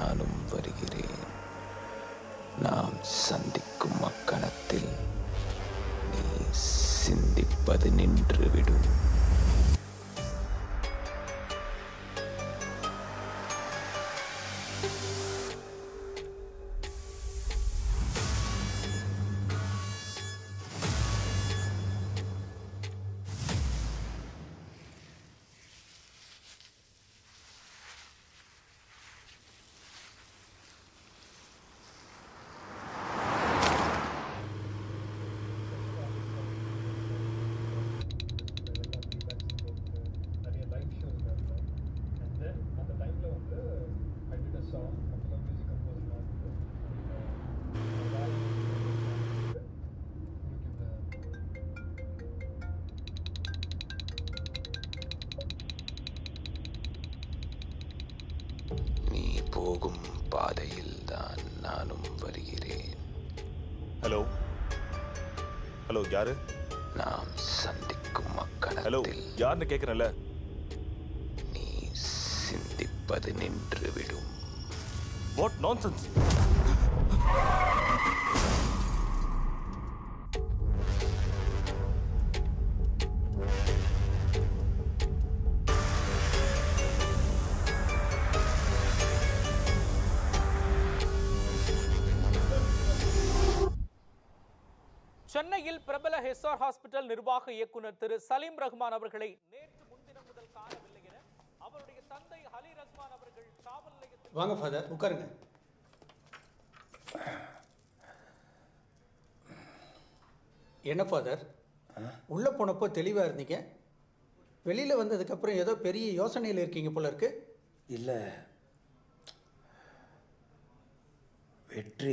நானும் வருகிறேன் நாம் சந்திக்கும் அக்கணத்தில் நீ சிந்திப்பது நின்றுவிடும் நிறைய லைவ் ஷோஸ் இருக்கும் அண்ட் தென் அந்த டைமில் வந்து ஐ டிட் அ சாங் அப்போ மியூசிக் கம்போஸ் வந்து யூடியூப்ல நீ போகும் பாதையில் தான் நானும் வருகிறேன் ஹலோ ஹலோ யாரு நாம் சந்திக்கும் ஹலோ அக்கணத்தில் யாருன்னு கேட்குறேன்ல நீ சிந்திப்பது நின்றுவிடும் வாட் நான்சென்ஸ் சென்னையில் பிரபல ஹெஸ்ஆர் ஹாஸ்பிட்டல் நிர்வாக இயக்குனர் திரு சலீம் ரஹ்மான் அவர்களை நேற்று முன்தினம் முதல் காணவில்லை என அவருடைய தந்தை அலி ரஹ்மான் அவர்கள் காவல் நிலையத்தில் வாங்க ஃபாதர் உட்காருங்க என்ன ஃபாதர் உள்ளே போனப்போ தெளிவாக இருந்தீங்க வெளியில் வந்ததுக்கப்புறம் ஏதோ பெரிய யோசனையில் இருக்கீங்க போல இருக்கு இல்லை வெற்றி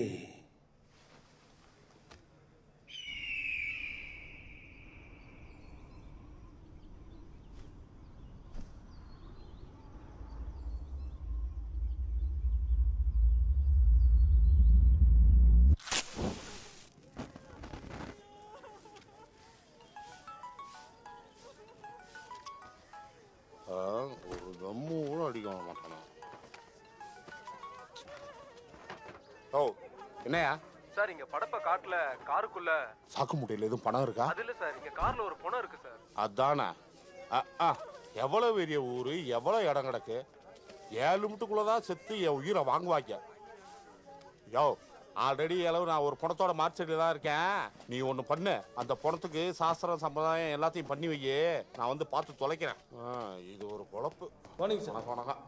ஆ, ஒரு தம்மு கூட அடிக்க மாட்டானா ஓ என்னையா சார் இங்க படப்ப காட்டுல காருக்குள்ள சாக்கு முட்டையில் எதுவும் பணம் இருக்கா அது இல்ல சார் இங்க கார்ல ஒரு பொணம் இருக்கு சார் அதானே ஆ, ஆ, எவ்வளவு பெரிய ஊரு எவ்வளவு இடம் கிடக்கு ஏழு மிட்டுக்குள்ளதான் செத்து என் உயிரை வாங்குவாங்க யோ ஆல்ரெடி அளவு நான் ஒரு பணத்தோட மார்ச்செட்டில் தான் இருக்கேன் நீ ஒன்று பண்ணு அந்த பணத்துக்கு சாஸ்திரம் சம்பிரதாயம் எல்லாத்தையும் பண்ணி வை நான் வந்து பார்த்து தொலைக்கிறேன் ஆ, இது ஒரு பொழப்பு மார்னிங் சார் வணக்கம் வணக்கம்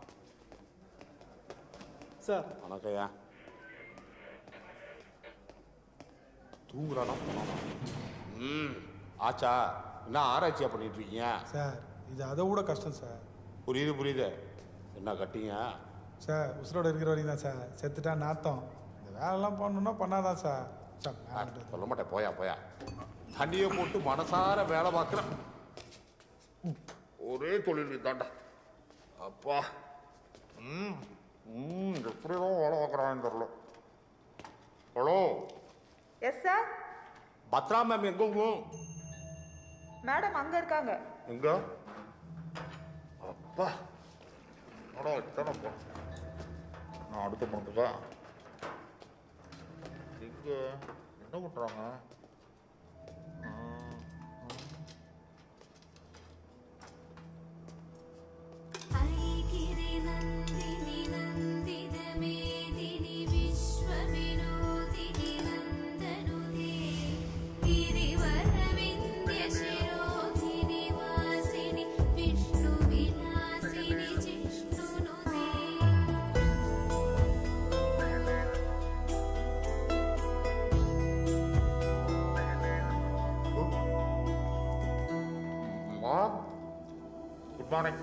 சார் வணக்கம்யா தூங்குறானா போனானா? ம் ஆச்சா என்ன ஆராய்ச்சியா பண்ணிட்டு இருக்கீங்க சார் இது அதை விட கஷ்டம் சார் புரியுது புரியுது என்ன கட்டிங்க சார் உசுரோட இருக்கிற வரைக்கும் தான் சார் செத்துட்டா நாத்தம் இந்த வேலைலாம் பண்ணணும்னா பண்ணாதான் சார் சார் ஆ, வேலை விட்டு. சொல்ல மாட்டேன் போயா போயா தண்ணியை போட்டு மனசார வேலை பார்க்குறேன் ஒரே தொழில் தாண்டா அப்பா ம் ம் எப்படிதான் வேலை பார்க்குறான்னு தெரில hello yes sir Bhadra ma'am எங்க மேடம் அங்க இருக்காங்க எங்க அப்பா அடா இத்தனை போ நான் அடுத்த பண்ணுறதா எங்க என்ன பண்ணுறாங்க ऐगिरि नन्दिनि नन्दित मेदिनि विश्वविनोदिनि नन्दनुदे गिरिवरविन्द्यशिरोधिनि वासिनि विष्णुविलासिनि जिष्णुनुदे அம்மா குட் மார்னிங்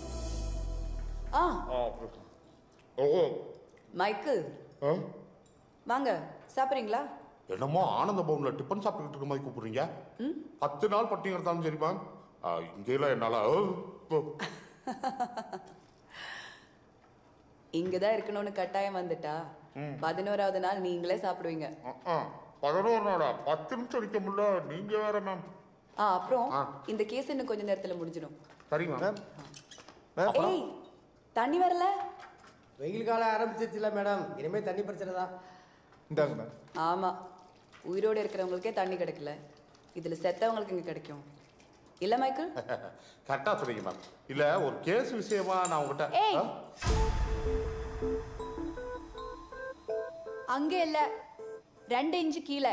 ஆ ஆ ஓ மைக்கேல் ஆ வாங்க சாப்பிட்றீங்களா என்னமோ ஆனந்த பவன்ல டிஃபன் சாப்பிட்டுக்கிட்டு இருக்க மாதிரி கூப்பிடுறீங்க பத்து நாள் பட்டினி இருந்தாலும் சரிப்பா இங்கெல்லாம் என்னால ஓ, ஓ. இங்க தான் இருக்கணும்னு கட்டாயம் வந்துட்டா பதினோராவது நாள் நீங்களே சாப்பிடுவீங்க ஆ, ஆ. பதினோரு நாளா பத்து நிமிஷம் நிக்க முடியல நீங்க வேற மேம் ஆ அப்புறம் ஆ. இந்த கேஸ் இன்னும் கொஞ்ச நேரத்துல முடிஞ்சிடும் சரிங்க மேம் ஏய் தண்ணி வரல வெயில் காலம் ஆரம்பிச்சிருச்சுல மேடம் இனிமேல் தண்ணி பிரச்சனை தான் இந்தாங்க மேம் ஆமா உயிரோடு இருக்கிறவங்களுக்கே தண்ணி கிடைக்கல இதுல செத்தவங்களுக்கு இங்க கிடைக்கும் இல்ல மைக்கேல் கரெக்டாக சொன்னீங்க மேம் இல்லை ஒரு கேஸ் விஷயமா நான் உங்ககிட்ட ஏய் ஆ? அங்க இல்ல ரெண்டு இன்ச்சு கீழே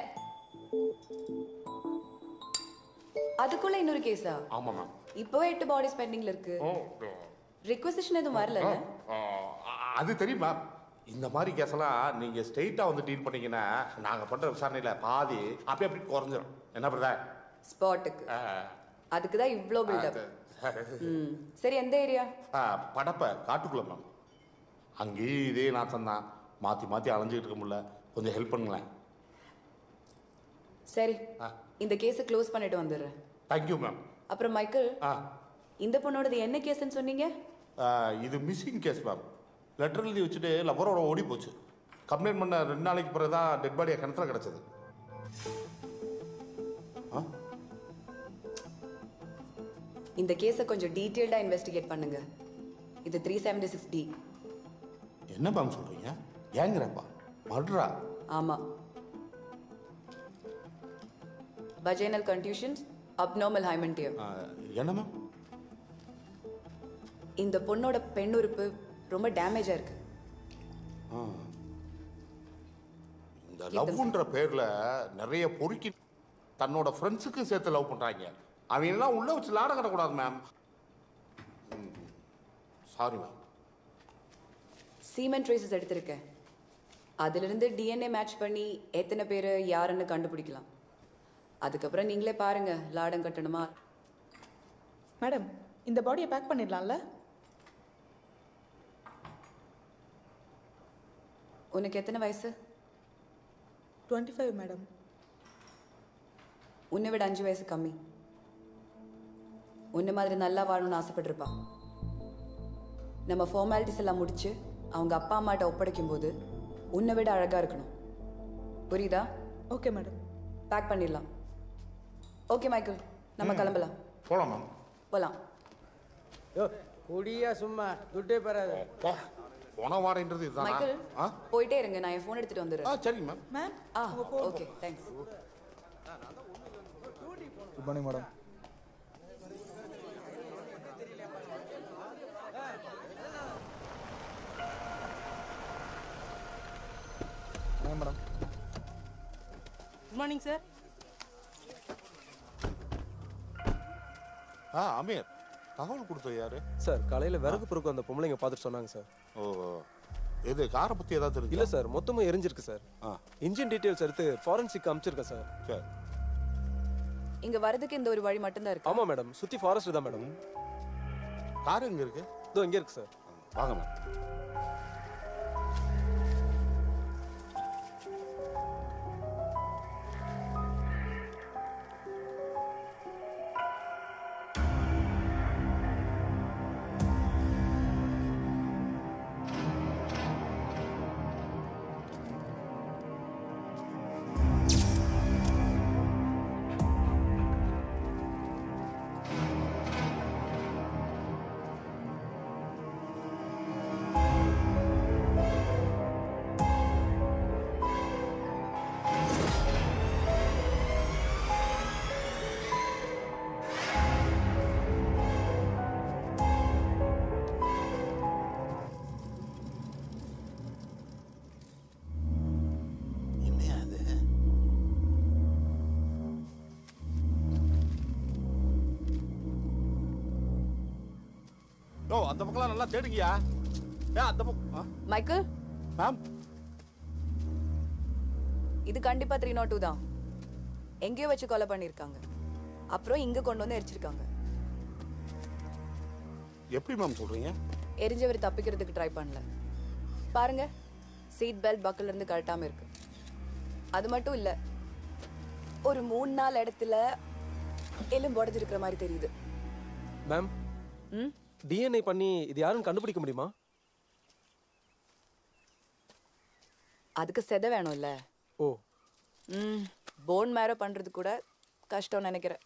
அதுக்குள்ள இன்னொரு கேஸா ஆமா மேம் இப்போவே எட்டு பாடி ஸ்பெண்டிங்ல இருக்கு ஓ ரிக்வசிஷன் எதுவும் வரல ஆ, ஆ, அது தெரியும் மேம் இந்த மாதிரி கேஸெல்லாம் நீங்க ஸ்ட்ரெயிட்டா வந்து டீல் பண்ணீங்கன்னா நாங்க பண்ற விசாரணையில பாதி அப்படியே அப்படி குறைஞ்சிரும் என்ன பிரதர் ஸ்பாட்டுக்கு அதுக்கு தான் இவ்ளோ பில்டப் ம் சரி எந்த ஏரியா படப்பை காட்டுக்குள்ள மேம் அங்கேயும் இதே நாட்டம் தான் மாற்றி மாற்றி அலைஞ்சிக்கிட்டு இருக்க முடியல கொஞ்சம் ஹெல்ப் பண்ணுங்களேன் சரி இந்த கேஸை க்ளோஸ் பண்ணிட்டு வந்துடுறேன் தேங்க்யூ மேம் அப்புறம் மைக்கேல் ஆ இந்த பொண்ணோடது என்ன கேஸ்ன்னு சொன்னீங்க ஆ, இது மிஸ்ஸிங் கேஸ் மேம் லெட்டர் எழுதி வச்சுட்டு லவரோட ஓடி போச்சு கம்ப்ளைண்ட் பண்ண ரெண்டு நாளைக்கு பிறகு தான் டெட் பாடியை கிணத்துல கிடச்சது இந்த கேஸை கொஞ்சம் டீட்டெயில்டாக இன்வெஸ்டிகேட் பண்ணுங்க இது த்ரீ செவன்டி சிக்ஸ் டி என்ன மேம் சொல்கிறீங்க ஏங்கிறப்பா மர்டரா ஆமா வஜைனல் கன்ட்யூஷன்ஸ் அப்நார்மல் ஹைமன்டியம் என்ன மேம் இந்த பொண்ணோட பெண் உறுப்பு ரொம்ப டேமேஜா இருக்கு ஆ. இந்த லவ்ன்ற பேர்ல நிறைய பொறுக்கி தன்னோட ஃப்ரெண்ட்ஸுக்கு சேர்த்து லவ் பண்றாங்க அவங்க எல்லாம் உள்ள வச்சு லாட கட்டக்கூடாது ma'am sorry ma'am semen traces எடுத்திருக்கேன் அதிலிருந்து டிஎன்ஏ மேட்ச் பண்ணி எத்தனை பேர் யாருன்னு கண்டுபிடிக்கலாம் அதுக்கப்புறம் நீங்களே பாருங்க லாடம் கட்டணுமா மேடம் இந்த பாடியை பேக் பண்ணிடலாம்ல உனக்கு எத்தனை வயசு டுவெண்ட்டி ஃபைவ் மேடம் உன்னை விட அஞ்சு வயசு கம்மி உன்னை மாதிரி நல்லா வாழணும்னு ஆசைப்பட்டிருப்பா நம்ம ஃபார்மாலிட்டிஸ் எல்லாம் முடிச்சு அவங்க அப்பா அம்மாட்ட ஒப்படைக்கும் போது உன்னை விட அழகா இருக்கணும் புரியுதா ஓகே மேடம் பேக் பண்ணிடலாம் ஓகே மைக்கேல் நம்ம கிளம்பலாம் போலாம் மேம் போலாம் யோ குடியா சும்மா துட்டே பெறாது போன வாரன்றது இதுதானா மைக்கேல் ஆ போயிட்டே இருங்க நான் என் ஃபோன் எடுத்துட்டு ஆ வந்துடுறேன் சரிங்க மேம் மேம் ஆ okay thanks good morning madam madam good morning sir ஆ அமீர் தகவல் கொடுத்தது யாரு சார் காலையில் விறகு பொறுக்கு அந்த பொம்பளைங்க பார்த்துட்டு சொன்னாங்க சார் ஓ இது காரை பத்தி ஏதாவது தெரிஞ்சு இல்லை சார் மொத்தமும் எரிஞ்சிருக்கு சார் ஆ இன்ஜின் டீட்டெயில்ஸ் எடுத்து ஃபாரன்சிக் அனுப்பிச்சிருக்கேன் சார் சரி இங்க வரதுக்கு இந்த ஒரு வழி மட்டும்தான் இருக்கு ஆமாம் மேடம் சுற்றி ஃபாரஸ்ட் தான் மேடம் கார் எங்க இருக்கு இதோ இங்கே இருக்கு சார் வாங்க மேம் என்னையா அது யோ அந்த பக்கம்லாம் நல்லா தேடுங்கயா ஏ அந்த பக்கம் மைக்கேல் மேம் இது கண்டிப்பா த்ரீ நாட் டூ தான் எங்கேயோ வச்சு கொலை பண்ணியிருக்காங்க அப்புறம் இங்க கொண்டு வந்து எரிச்சிருக்காங்க எப்படி மேம் சொல்றீங்க எரிஞ்சவர் தப்பிக்கிறதுக்கு ட்ரை பண்ணல பாருங்க சீட் பெல்ட் பக்கல்ல இருந்து கழட்டாம இருக்கு அது மட்டும் இல்ல ஒரு மூணு நாலு இடத்துல எலும்பு உடஞ்சிருக்கிற மாதிரி தெரியுது மேம் ம் டிஎன்ஏ பண்ணி இது யாருன்னு கண்டுபிடிக்க முடியுமா அதுக்கு செத வேணும்ல ஓ ம் போன் மேரோ பண்றது கூட கஷ்டம் நினைக்கிறேன்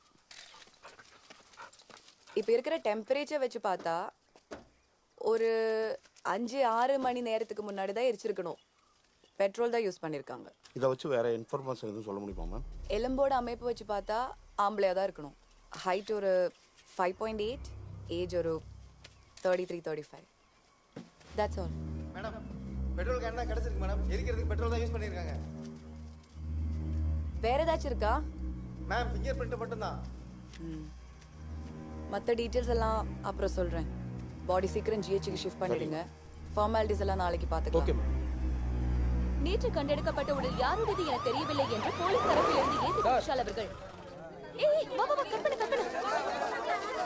இப்போ இருக்கிற டெம்பரேச்சர் வச்சு பார்த்தா ஒரு அஞ்சு ஆறு மணி நேரத்துக்கு முன்னாடி தான் எரிச்சிருக்கணும் பெட்ரோல் தான் யூஸ் பண்ணியிருக்காங்க இதை வச்சு வேற இன்ஃபர்மேஷன் எதுவும் சொல்ல முடியுமா மேம் எலும்போட அமைப்பு வச்சு பார்த்தா ஆம்பளையாக தான் இருக்கணும் ஹைட் ஒரு ஃபைவ் பாயிண்ட் எயிட் ஏஜ் ஒரு thirty three thirty five that's all madam petrol can தான் கிடச்சிருக்கு மேடம் எரிக்கிறதுக்கு பெட்ரோல் தான் யூஸ் பண்ணியிருக்காங்க வேற ஏதாச்சும் இருக்கா மேம் ஃபிங்கர் பிரிண்ட் மட்டும்தான் மற்ற டீட்டெயில்ஸ் எல்லாம் அப்புறம் சொல்கிறேன் பாடி சீக்கிரம் ஜிஹெச்சுக்கு ஷிஃப்ட் பண்ணிடுங்க ஃபார்மாலிட்டிஸ் எல்லாம் நாளைக்கு பார்த்துக்கலாம் நேற்று கண்டெடுக்கப்பட்ட உடல் யாருடையது என தெரியவில்லை என்று போலீஸ் தரப்பிலிருந்து ஏசி விஷால் அவர்கள் ஏய் வா வா வா கட் பண்ணு கட் பண்ணு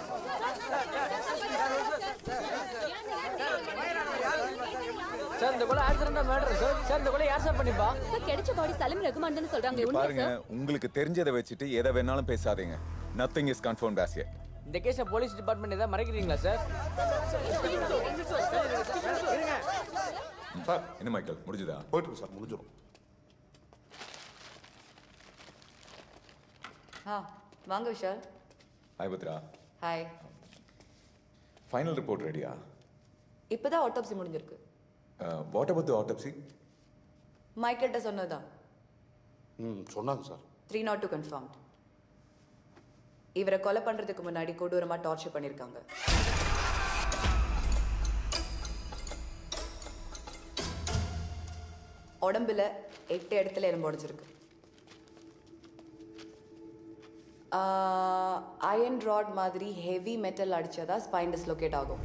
சார் இந்த கொலை ஆக்சிடென்டா மேட்டர் சார் சார் இந்த கொலை யார் சார் பண்ணிப்பா சார் கிடைச்ச பாடி சலீம் ரகுமான் தானே சொல்றாங்க இங்க உண்மை பாருங்க சார் உங்களுக்கு தெரிஞ்சதை வச்சுட்டு எதை வேணாலும் பேசாதீங்க nothing is confirm as yet இந்த கேஸை போலீஸ் டிபார்ட்மெண்ட் ஏதாவது மறைக்கிறீங்களா சார் சார் என்ன மைக்கேல் முடிஞ்சுதா போயிட்டு சார் முடிஞ்சிடும் ஆ வாங்க Vishal hi Bhadra hi final report ரெடியா இப்போதான் ஆட்டோப்சி முடிஞ்சிருக்கு வாட் அபவுட் தி ஆட்டோப்சி மைக்கேல்கிட்ட சொன்னதுதான் ம் சொன்னாங்க sir three not two confirm இவரை கொலை பண்றதுக்கு முன்னாடி கொடூரமா டார்ச்சர் பண்ணிருக்காங்க உடம்புல எட்டு இடத்துல எலும்பு உடைஞ்சிருக்கு அயன் ராட் மாதிரி ஹெவி மெட்டல் அடிச்சதா ஸ்பைன் டிஸ்லோகேட் ஆகும்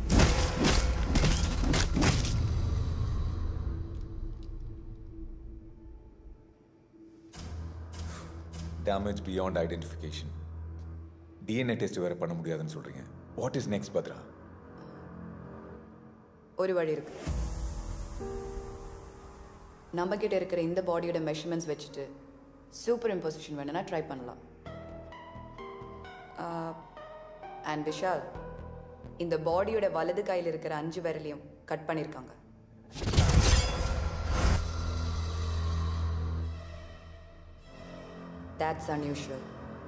damage beyond identification DNA test வேற பண்ண முடியாதுன்னு சொல்றீங்க வாட் இஸ் நெக்ஸ்ட் பத்ரா ஒரு வழி இருக்கு நம்ம கிட்ட இருக்கிற இந்த பாடியோட மெஷர்மெண்ட்ஸ் வச்சுட்டு சூப்பர் இம்போசிஷன் வேணும்னா ட்ரை பண்ணலாம் அண்ட் விஷால் இந்த பாடியோட வலது கையில் இருக்கிற அஞ்சு விரலையும் கட் பண்ணியிருக்காங்க That's unusual.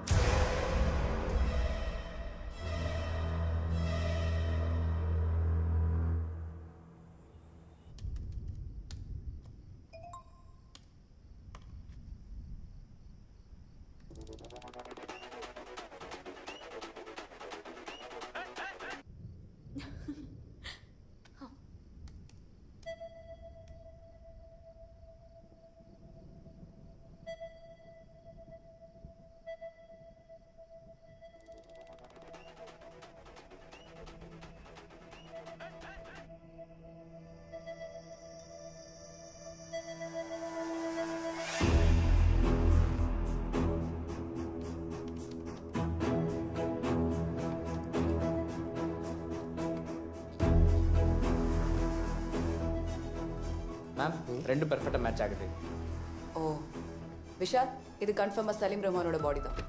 மேம் ரெண்டு பெர்ஃபெக்டாக மேட்ச் ஆகுது ஓ விஷால் இது கன்ஃபார்மாக சலீம் ரஹ்மானோட பாடி தான்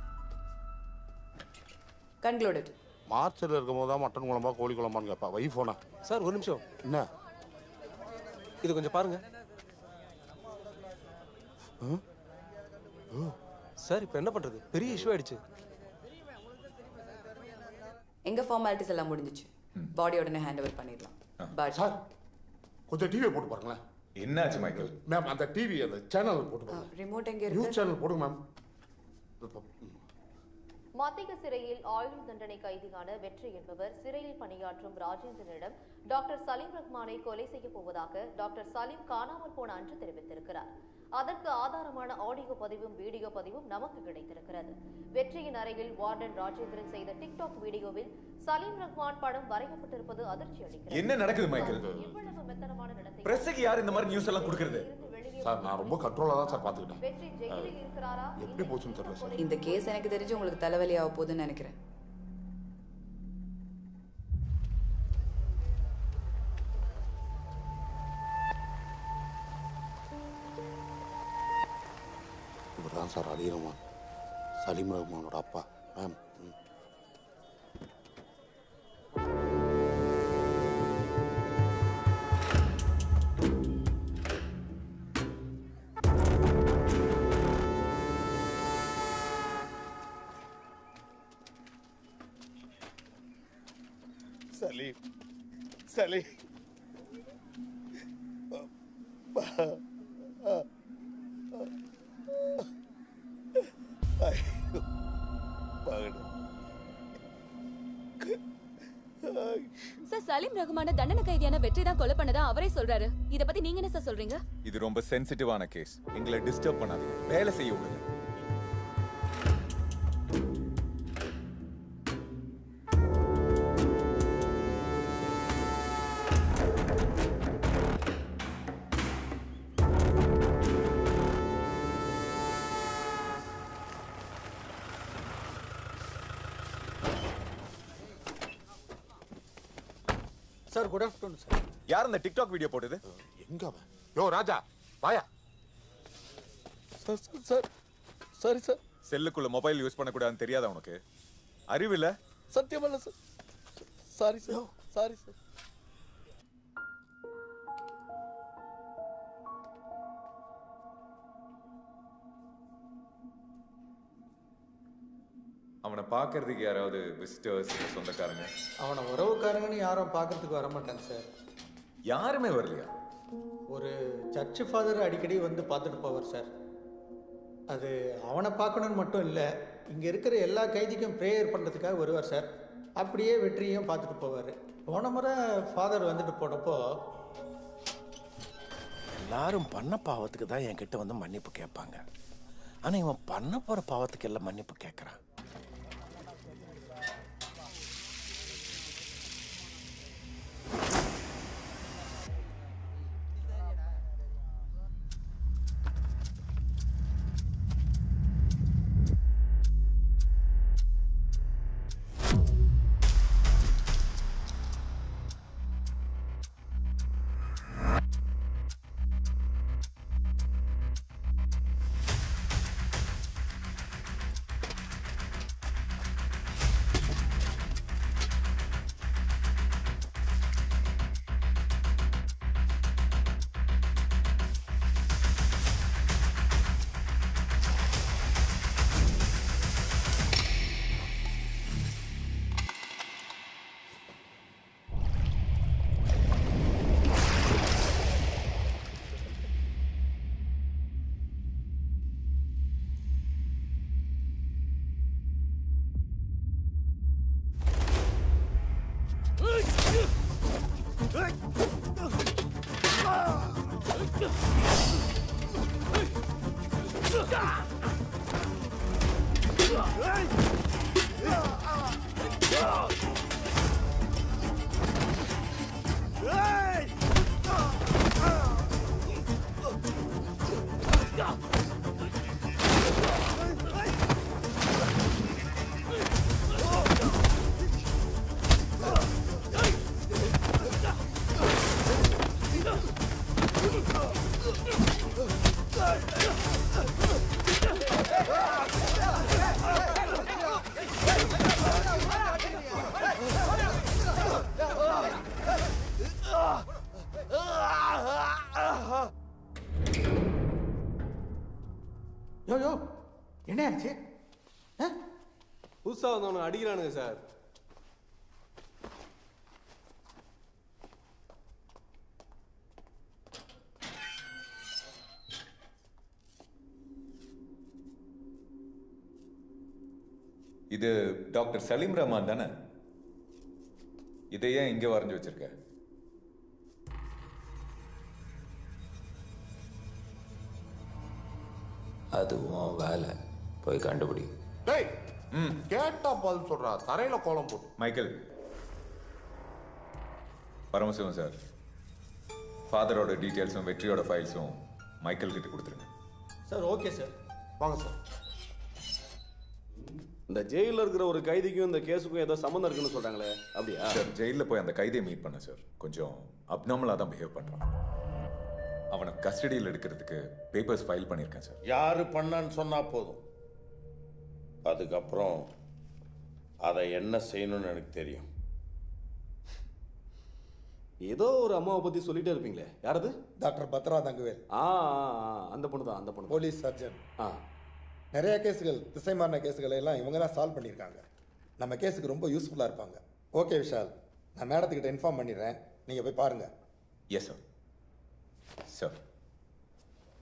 கன்க்ளூடட் மார்ச்சில் இருக்கும் போது தான் மட்டன் குழம்பா கோழி குழம்பான்னு கேட்பா வை போனா சார் ஒரு நிமிஷம் என்ன இது கொஞ்சம் பாருங்க சார் இப்போ என்ன பண்றது பெரிய இஷ்யூ ஆயிடுச்சு எங்க ஃபார்மாலிட்டிஸ் எல்லாம் முடிஞ்சிச்சு பாடி உடனே ஹேண்ட் ஓவர் பண்ணிடலாம் பட் சார் கொஞ்சம் டிவியை போட்டு பாருங்களேன் என்னாச்சு மைக்கேல் மேம் அந்த டிவி அந்த சேனல் போட்டு பாருங்க ரிமோட் எங்க நியூஸ் இருக்கு சேனல் போடுங்க மேம் மத்திய சிறையில் ஆயுள் தண்டனை கைதியான வெற்றி என்பவர் சிறையில் பணியாற்றும் ராஜேந்திரனிடம் டாக்டர் சலீம் ரஹ்மானை கொலை செய்ய போவதாக டாக்டர் சலீம் காணாமல் போன அன்று தெரிவித்திருக்கிறார் அதற்கு ஆதாரமான ஆடியோ பதிவும் வீடியோ பதிவும் நமக்கு கிடைத்திருக்கிறது வெற்றியின் அறையில் வார்டன் ராஜேந்திரன் செய்த டிக்டாக் வீடியோவில் சலீம் ரஹ்மான் படம் வரையப்பட்டிருப்பது அதிர்ச்சி அளிக்கிறது என்ன நடக்குது மைக்கேல் இவ்வளவு மெத்தனமான நடத்தை பிரஸுக்கு யார் இந்த மாதிரி நியூஸ் எல்லாம் கொடுக்கறது சார் நான் ரொம்ப கண்ட்ரோலாக தான் சார் பார்த்துக்கிட்டேன் வெற்றி ஜெயிலில் இருக்கிறாரா எப்படி போச்சுன்னு தெரியல சார் இந்த கேஸ் எனக்கு தெரிஞ்சு உங்களுக்கு தலைவலி ஆக போகுதுன்னு நினைக்கிறேன் இவர் தான் சார் அலி ரஹ்மான் சலீம் ரஹ்மானோட அப்பா மேம் ம். சலீம் சலீம் ஐயோ, மகனே. சார் சலீம் ரகுமான தண்டனை கைதியான வெற்றி தான் கொலை பண்ணதா அவரே சொல்றாரு இத பத்தி நீங்க என்ன சார் சொல்றீங்க இது ரொம்ப சென்சிட்டிவான கேஸ் எங்களை டிஸ்டர்ப் பண்ணாதீங்க வேலை செய்ய விடுங்க சார் குட் ஆஃப்டர்நூன் சார் யார் அந்த டிக்டாக் வீடியோ போட்டது எங்க அவன் யோ ராஜா வாயா சார் சார் சாரி சார் செல்லுக்குள்ள மொபைல் யூஸ் பண்ணக்கூடாதுன்னு தெரியாதா உனக்கு அறிவில்ல சத்தியமல்ல sir sorry sir sorry sir அவனை பார்க்கறதுக்கு யாராவது விசிட்டர்ஸ் சொந்தக்காரங்க அவனை உறவுக்காரங்கன்னு யாரும் பார்க்கறதுக்கு வர மாட்டாங்க சார் யாருமே வரலையா ஒரு சர்ச்சு ஃபாதர் அடிக்கடி வந்து பார்த்துட்டு போவார் சார் அது அவனை பார்க்கணுன்னு மட்டும் இல்லை இங்கே இருக்கிற எல்லா கைதிக்கும் ப்ரேயர் பண்ணுறதுக்காக வருவார் சார் அப்படியே வெற்றியும் பார்த்துட்டு போவார் போன முறை ஃபாதர் வந்துட்டு போனப்போ எல்லாரும் பண்ண பாவத்துக்கு தான் என்கிட்ட வந்து மன்னிப்பு கேட்பாங்க ஆனா இவன் பண்ண போற பாவத்துக்கு எல்லாம் மன்னிப்பு கேட்கறான் யோ யோ என்ன ஆச்சு புதுசா வந்தவனை அடிக்கிறானுங்க சார் இது டாக்டர் சலீம் ரஹ்மான் தானே இதை ஏன் இங்க வரைஞ்சு வச்சிருக்க அது உன் வேலை போய் கண்டுபிடி டேய் கேட்டா பதில் சொல்றா தரையில கோலம் போட்டு மைக்கேல் பரமசிவம் சார் ஃபாதரோட டீட்டெயில்ஸும் வெற்றியோட ஃபைல்ஸும் மைக்கேல் கிட்ட கொடுத்துருங்க சார் ஓகே சார் வாங்க சார் இந்த ஜெயிலில் இருக்கிற ஒரு கைதிக்கும் இந்த கேஸுக்கும் ஏதோ சம்மந்தம் இருக்குன்னு சொல்றாங்களே அப்படியா சார் ஜெயிலில் போய் அந்த கைதியை மீட் பண்ண சார் கொஞ்சம் அப்நார்மலாக தான் பிஹேவ் பண்ணுறான் அவனை கஸ்டடியில் எடுக்கிறதுக்கு பேப்பர்ஸ் ஃபைல் பண்ணியிருக்கேன் சார் யாரு பண்ணான்னு சொன்னா போதும் அதுக்கப்புறம் அதை என்ன செய்யணும்னு எனக்கு தெரியும் ஏதோ ஒரு அம்மாவை பத்தி சொல்லிட்டே இருப்பீங்களே யாரது டாக்டர் பத்ரா தங்குவேல் ஆ ஆ, ஆ, அந்த பொண்ணு தான் அந்த பொண்ணு போலீஸ் சர்ஜன் ஆ நிறைய கேஸுகள் திசை மாறின கேஸுகளை எல்லாம் இவங்க தான் சால்வ் பண்ணியிருக்காங்க நம்ம கேஸுக்கு ரொம்ப யூஸ்ஃபுல்லாக இருப்பாங்க ஓகே விஷால் நான் மேடத்துக்கிட்ட இன்ஃபார்ம் பண்ணிடுறேன் நீங்கள் போய் பாருங்கள் எஸ் சார் சார்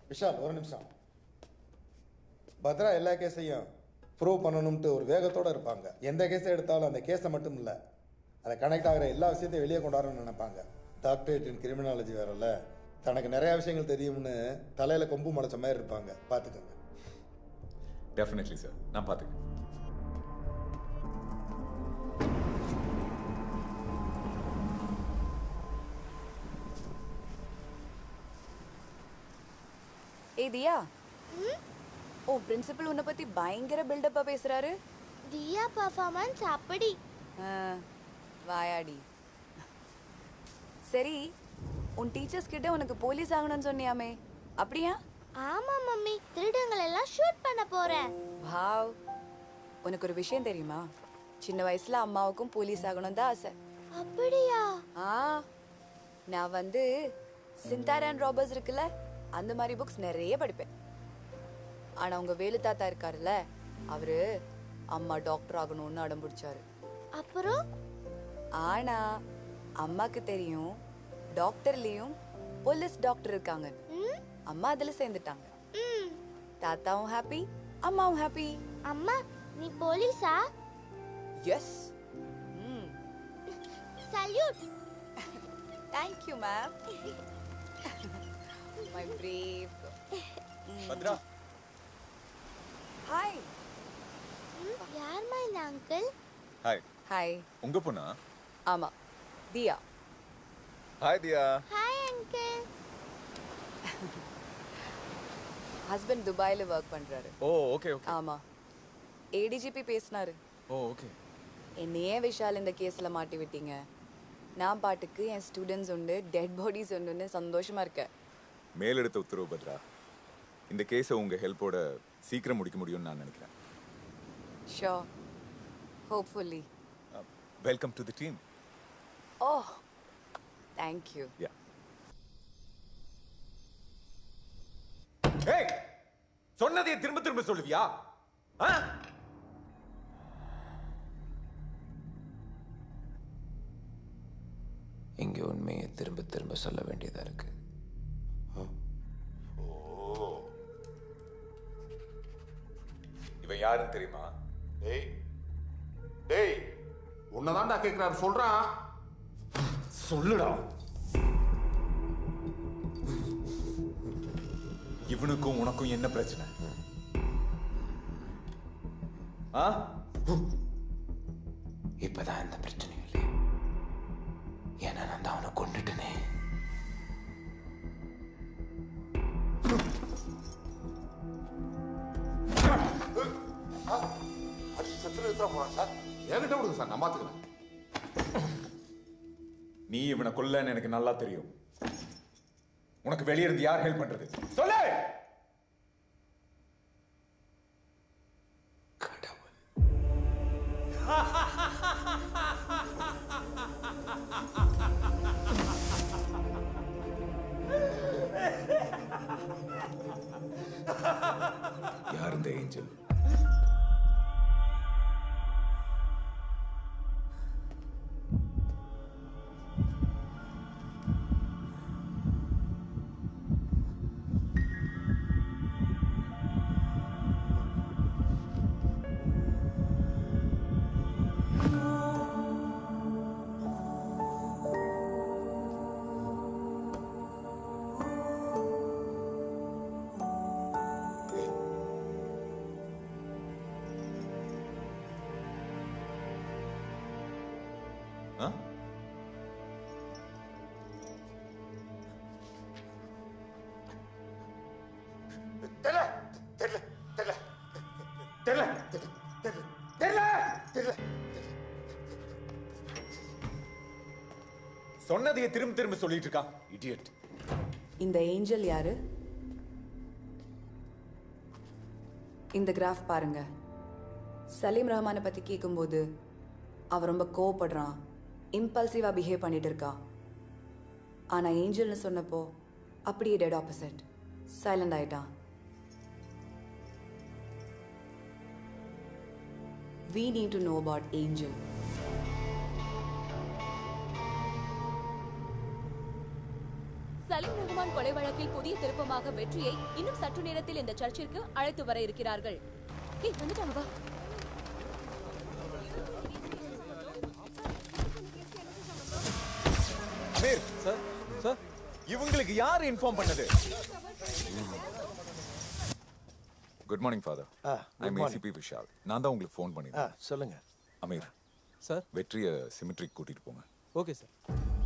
விஷால் ஒரு நிமிஷம் பத்ரா எல்லா கேஸையும் ப்ரூவ் பண்ணணும்ட்டு ஒரு வேகத்தோடு இருப்பாங்க எந்த கேஸை எடுத்தாலும் அந்த கேஸை மட்டும் இல்லை அதை கனெக்ட் ஆகிற எல்லா விஷயத்தையும் வெளியே கொண்டாடணும்னு நினைப்பாங்க டாக்டரேட் இன் கிரிமினாலஜி வேறல்ல தனக்கு நிறைய விஷயங்கள் தெரியும்னு தலையில் கொம்பு முளைச்ச மாதிரி இருப்பாங்க பார்த்துக்கோங்க டெஃபினெட்லி சார் நான் பார்த்துக்கிறேன் ஏய் தியா ஓ பிரின்சிபல் உன்னை பத்தி பயங்கர பில்டப்பா பேசுறாரு தியா பர்ஃபார்மன்ஸ் அப்படி ஆ, வாயாடி சரி உன் டீச்சர்ஸ் கிட்ட உனக்கு போலீஸ் ஆகணும்னு சொன்னியாமே அப்படியா ஆமா மம்மி திருடங்களை எல்லாம் ஷூட் பண்ண போறேன் வாவ் உனக்கு ஒரு விஷயம் தெரியுமா சின்ன வயசுல அம்மாவுக்கும் போலீஸ் ஆகணும் தான் ஆசை அப்படியா ஆ நான் வந்து சிந்தார் அண்ட் ராபர்ஸ் இருக்குல்ல அந்த மாதிரி புக்ஸ் நிறைய படிப்பேன் ஆனா உங்க வேலு தாத்தா இருக்காருல்ல அவரு அம்மா டாக்டர் ஆகணும்னு அடம் பிடிச்சாரு அப்புறம் ஆனா அம்மாக்கு தெரியும் டாக்டர்லயும் போலீஸ் டாக்டர் இருக்காங்க அம்மா அதுல சேர்ந்துட்டாங்க தாத்தாவும் ஹாப்பி அம்மாவும் ஹாப்பி அம்மா நீ போலீஸா yes salute thank you ma'am my brave Bhadra hi யார்மா இந்த அங்கிள் ஹாய் ஹாய் உங்க பொண்ணா ஆமா Diya hi Diya hi uncle husband துபாயில ஒர்க் பண்றாரு ஓ ஓகே ஓகே ஆமா ஏடிஜிபி பேசினாரு ஓ ஓகே என்னையே விஷால் இந்த கேஸ்ல மாட்டி விட்டீங்க நான் பாட்டுக்கு என் ஸ்டூடெண்ட்ஸ் உண்டு டெட் பாடிஸ் உண்டுன்னு சந்தோஷமா இருக்கேன் மேலெடுத்த உத்தரவு பத்ரா இந்த கேஸை உங்க ஹெல்ப்போட சீக்கிரம் முடிக்க முடியும்னு நான் நினைக்கிறேன் so hopefully welcome to the team oh thank you yeah ஏய் சொன்னதையே திரும்ப திரும்ப சொல்லுவியா ஆ? இங்கே உண்மையை திரும்ப திரும்ப சொல்ல வேண்டியதாக இருக்கு இவன் யாருன்னு தெரியுமா டேய் டேய் உன்னதான்டா கேட்கிறாரு சொல்றான் சொல்லுடா இவனுக்கும் உனக்கும் என்ன பிரச்சனை ஆ இப்பதான் எந்த பிரச்சனையும் இல்லை ஏன்னா நான் தான் அவனை கொண்டுட்டனே அடிச்சு செத்துல எடுத்துட போறான் சார் என்கிட்ட விடுங்க சார் நான் பாத்துக்கிறேன் நீ இவனை கொல்லன்னு எனக்கு நல்லா தெரியும் உனக்கு வெளிய இருந்து யார் ஹெல்ப் பண்றது சொல்லு யார் இந்த ஏஞ்சல் ஆ? தெரியல தெரியல தெரியல தெரியல தெரியல தெரியல தெரியல சொன்னதையே திரும்ப திரும்ப சொல்லிட்டு இருக்கா இடியட் இந்த ஏஞ்சல் யாரு இந்த கிராஃப் பாருங்க சலீம் ரஹ்மானை பத்தி கேட்கும்போது அவன் ரொம்ப கோவப்படுறான் இம்பல்சிவா பிஹேவ் பண்ணிட்டு இருக்கான் ஆனா ஏஞ்சல்னு சொன்னப்போ அப்படியே டெட் ஆப்போசிட் சைலண்ட் ஆயிட்டான் we need to know about angel Saleem Rahman Saleem கொலை வழக்கில் புதிய திருப்பமாக வெற்றியை இன்னும் சற்று நேரத்தில் இந்த சர்ச்சிற்கு அழைத்து வர இருக்கிறார்கள் ஏய் வந்துட்டாங்க வா அமீர் சார் சார் இவங்களுக்கு யார் இன்ஃபார்ம் பண்ணது good morning father ah, I good am morning. ACP Vishal நான் தான் உங்களுக்கு ஃபோன் பண்ணிருந்தேன் சொல்லுங்க அமீர் சார் வெற்றியை சிமெட்ரிக் கூட்டிட்டு போங்க ஓகே சார்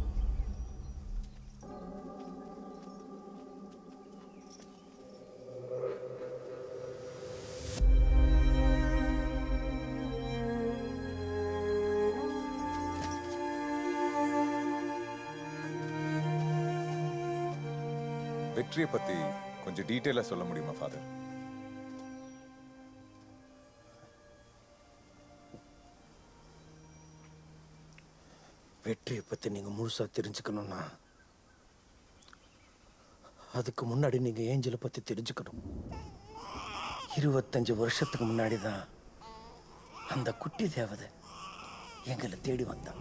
வெற்றியை பத்தி கொஞ்சம் டீட்டெயிலா சொல்ல முடியுமா ஃபாதர் வெற்றியை பற்றி நீங்கள் முழுசாக தெரிஞ்சுக்கணும்னா அதுக்கு முன்னாடி நீங்கள் ஏஞ்சலை பற்றி தெரிஞ்சுக்கணும் இருபத்தஞ்சு வருஷத்துக்கு முன்னாடி தான் அந்த குட்டி தேவதை எங்களை தேடி வந்தான்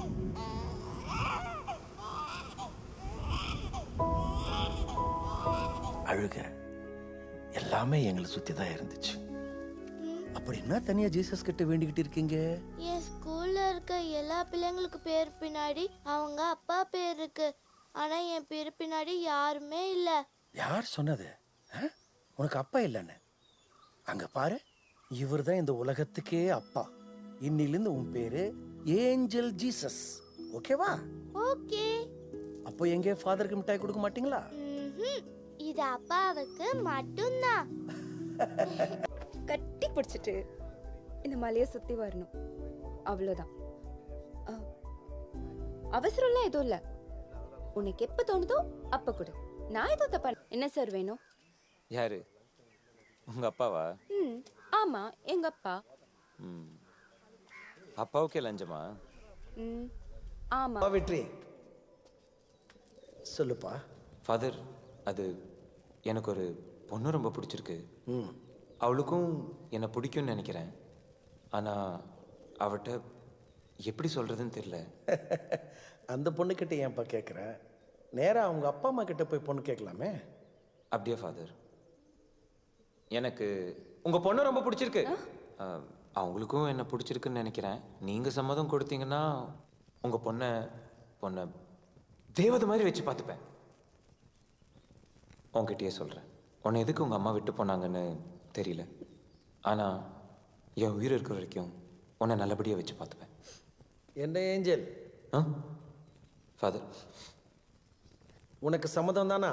அழுக எல்லாமே எங்களை சுற்றி தான் இருந்துச்சு அப்படின்னா தனியாக ஜீசஸ் கிட்ட வேண்டிக்கிட்டு இருக்கீங்க என் ஸ்கூல்ல இருக்க எல்லா பிள்ளைங்களுக்கு பேர் பின்னாடி அவங்க அப்பா பேர் இருக்கு ஆனா என் பேர் பின்னாடி யாருமே இல்ல யார் சொன்னது ஆ? உனக்கு அப்பா இல்லைன்னு அங்க பாரு இவர் தான் இந்த உலகத்துக்கே அப்பா இன்னிலிருந்து உன் பேரு ஏஞ்சல் ஜீசஸ் ஓகேவா ஓகே அப்போ எங்கே ஃபாதருக்கு மிட்டாய் கொடுக்க மாட்டீங்களா இது அப்பாவுக்கு மட்டும்தான் கட்டி பிடிச்சிட்டு இந்த மலையை சுத்தி வரணும் அவ்வளோதான் அ, அவசரம்லாம் எதுவும் இல்லை உனக்கு எப்போ தோணுதோ அப்போ கொடு நான் எதுவும் தப்பா என்ன சார் வேணும் யாரு உங்க அப்பாவா ம் ஆமா எங்க அப்பா ம் அப்பாவுக்கே லஞ்சமா ம் ஆமா வெற்றி சொல்லுப்பா ஃபாதர் அது எனக்கு ஒரு பொண்ணு ரொம்ப பிடிச்சிருக்கு ம் அவளுக்கும் என்னை பிடிக்கும்னு நினைக்கிறேன் ஆனால் அவட்ட எப்படி சொல்கிறதுன்னு தெரியல அந்த பொண்ணுக்கிட்ட ஏன்ப்பா கேட்குற நேரா அவங்க அப்பா அம்மா கிட்ட போய் பொண்ணு கேட்கலாமே அப்படியா ஃபாதர் எனக்கு உங்கள் பொண்ணு ரொம்ப பிடிச்சிருக்கு ஆ, அவங்களுக்கும் என்ன பிடிச்சிருக்குன்னு நினைக்கிறேன் நீங்கள் சம்மதம் கொடுத்தீங்கன்னா உங்கள் பொண்ணை பொண்ணை தேவதை மாதிரி வச்சு பார்த்துப்பேன் உங்ககிட்டயே சொல்கிறேன் உன்னை எதுக்கு உங்கள் அம்மா விட்டு போனாங்கன்னு தெரியல ஆனால் என் உயிர் இருக்கிற வரைக்கும் உன்னை நல்லபடியாக வச்சு பார்த்துப்பேன் என்ன ஏஞ்சல் ஆ ஃபாதர் உனக்கு சம்மதம் தானா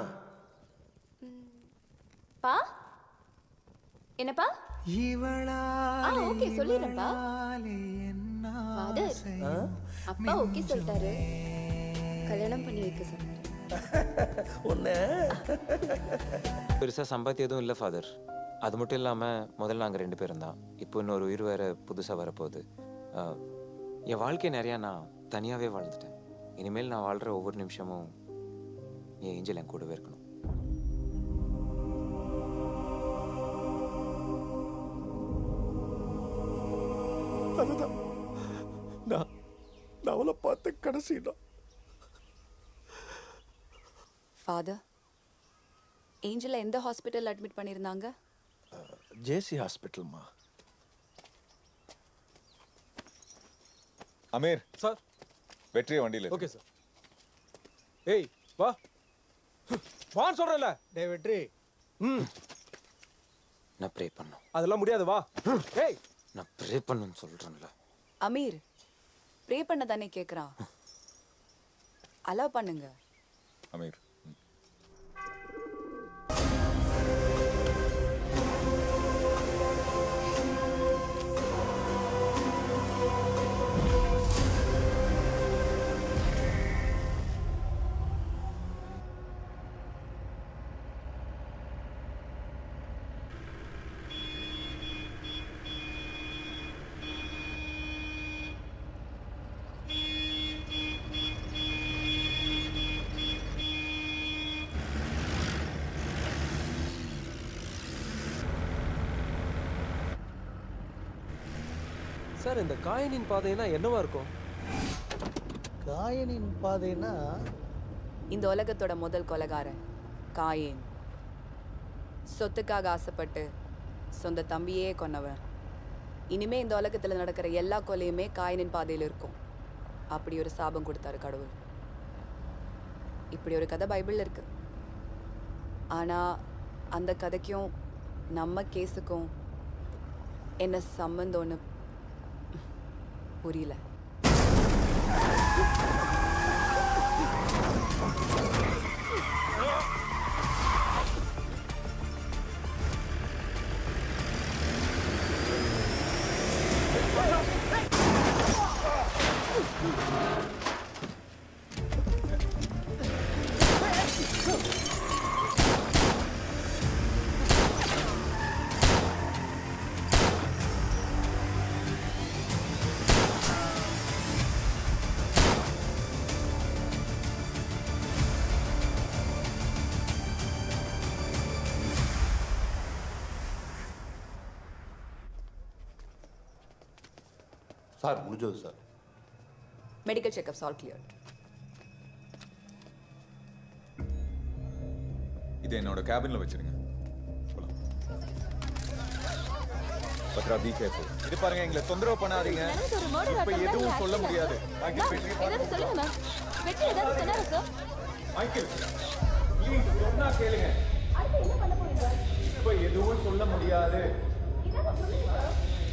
பா என்னப்பா ஆ ஓகே சொல்லிடுறேன்ப்பா ஃபாதர் அப்பா ஓகே சொல்லிட்டாரு கல்யாணம் பண்ணி வைக்க சொன்னாரு ஒன்று பெருசாக சம்பாத்தியம் எதுவும் இல்லை ஃபாதர் அது மட்டும் இல்லாமல் முதல்ல நாங்கள் ரெண்டு பேரும் தான் இப்போ இன்னொரு உயிர் வேற புதுசாக வரப்போகுது ஆஹ், என் வாழ்க்கை நிறையா நான் தனியாகவே வாழ்ந்துட்டேன் இனிமேல் நான் வாழ்கிற ஒவ்வொரு நிமிஷமும் என் ஏஞ்சல் என் கூடவே இருக்கணும் அதுதான் நான் நான் அவளை பார்த்த கடைசி தான் ஃபாதர் ஏஞ்சலை எந்த ஹாஸ்பிட்டல் அட்மிட் பண்ணியிருந்தாங்க ஜேசி ஹாஸ்பிட்டல்மா அமீர் சார் வெற்றியை வண்டியில் ஓகே சார் ஏய் வா வான்னு சொல்றேன்ல டே வெற்றி ம் நான் ப்ரே பண்ணும் அதெல்லாம் முடியாது வா ஏய் நான் ப்ரே பண்ணுன்னு சொல்கிறேன்ல அமீர் ப்ரே பண்ண தானே கேட்குறான் அலோவ் பண்ணுங்க அமீர் சார் இந்த காயினின் பாதைனா என்னவா இருக்கும் காயனின் பாதைனா இந்த உலகத்தோட முதல் கொலைகாரன் காயின் சொத்துக்காக ஆசைப்பட்டு சொந்த தம்பியே கொன்னவன் இனிமே இந்த உலகத்துல நடக்கிற எல்லா கொலையுமே காயினின் பாதையில் இருக்கும் அப்படி ஒரு சாபம் கொடுத்தாரு கடவுள் இப்படி ஒரு கதை பைபிள்ல இருக்கு ஆனா அந்த கதைக்கும் நம்ம கேஸுக்கும் என்ன சம்மந்தம்னு புரியல சார் முடிஞ்சது sir medical checkups all clear இதை என்னோட கேபின்ல வச்சிருங்க போலாம். பத்ரா பி கேர்ஃபுல் இது பாருங்க எங்களை தொந்தரவு பண்ணாதீங்க யாராவது ஒரு murder இப்ப attempt எதுவும் ஆ சொல்ல actually? முடியாது மைக்கேல் Ma'am, வெற்றி ஏதாவது சொல்லுங்க மேம் வெற்றி ஏதாவது சொன்னாரா சார் மைக்கேல் ப்ளீஸ் சொன்னா கேளுங்க அடுத்து என்ன பண்ண போறீங்க இப்ப எதுவும் சொல்ல முடியாது ஏதாவது சொல்லுங்க சார்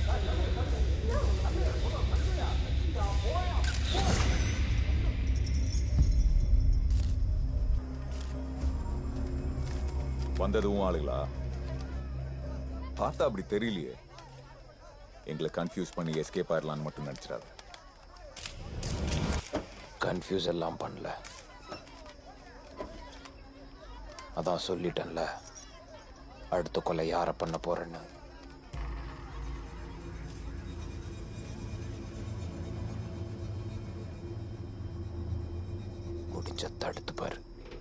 வந்ததும் ஆளுங்களா பார்த்தா அப்படி தெரியலையே எங்களை கன்ஃபியூஸ் பண்ணி எஸ்கேப் ஆயிடலான்னு மட்டும் நினைச்சிடாத கன்ஃபியூஸ் எல்லாம் பண்ணல அதான் சொல்லிட்டேன்ல அடுத்த கொலை யாரை பண்ண போறேன்னு முடிஞ்ச தடுத்து பாரு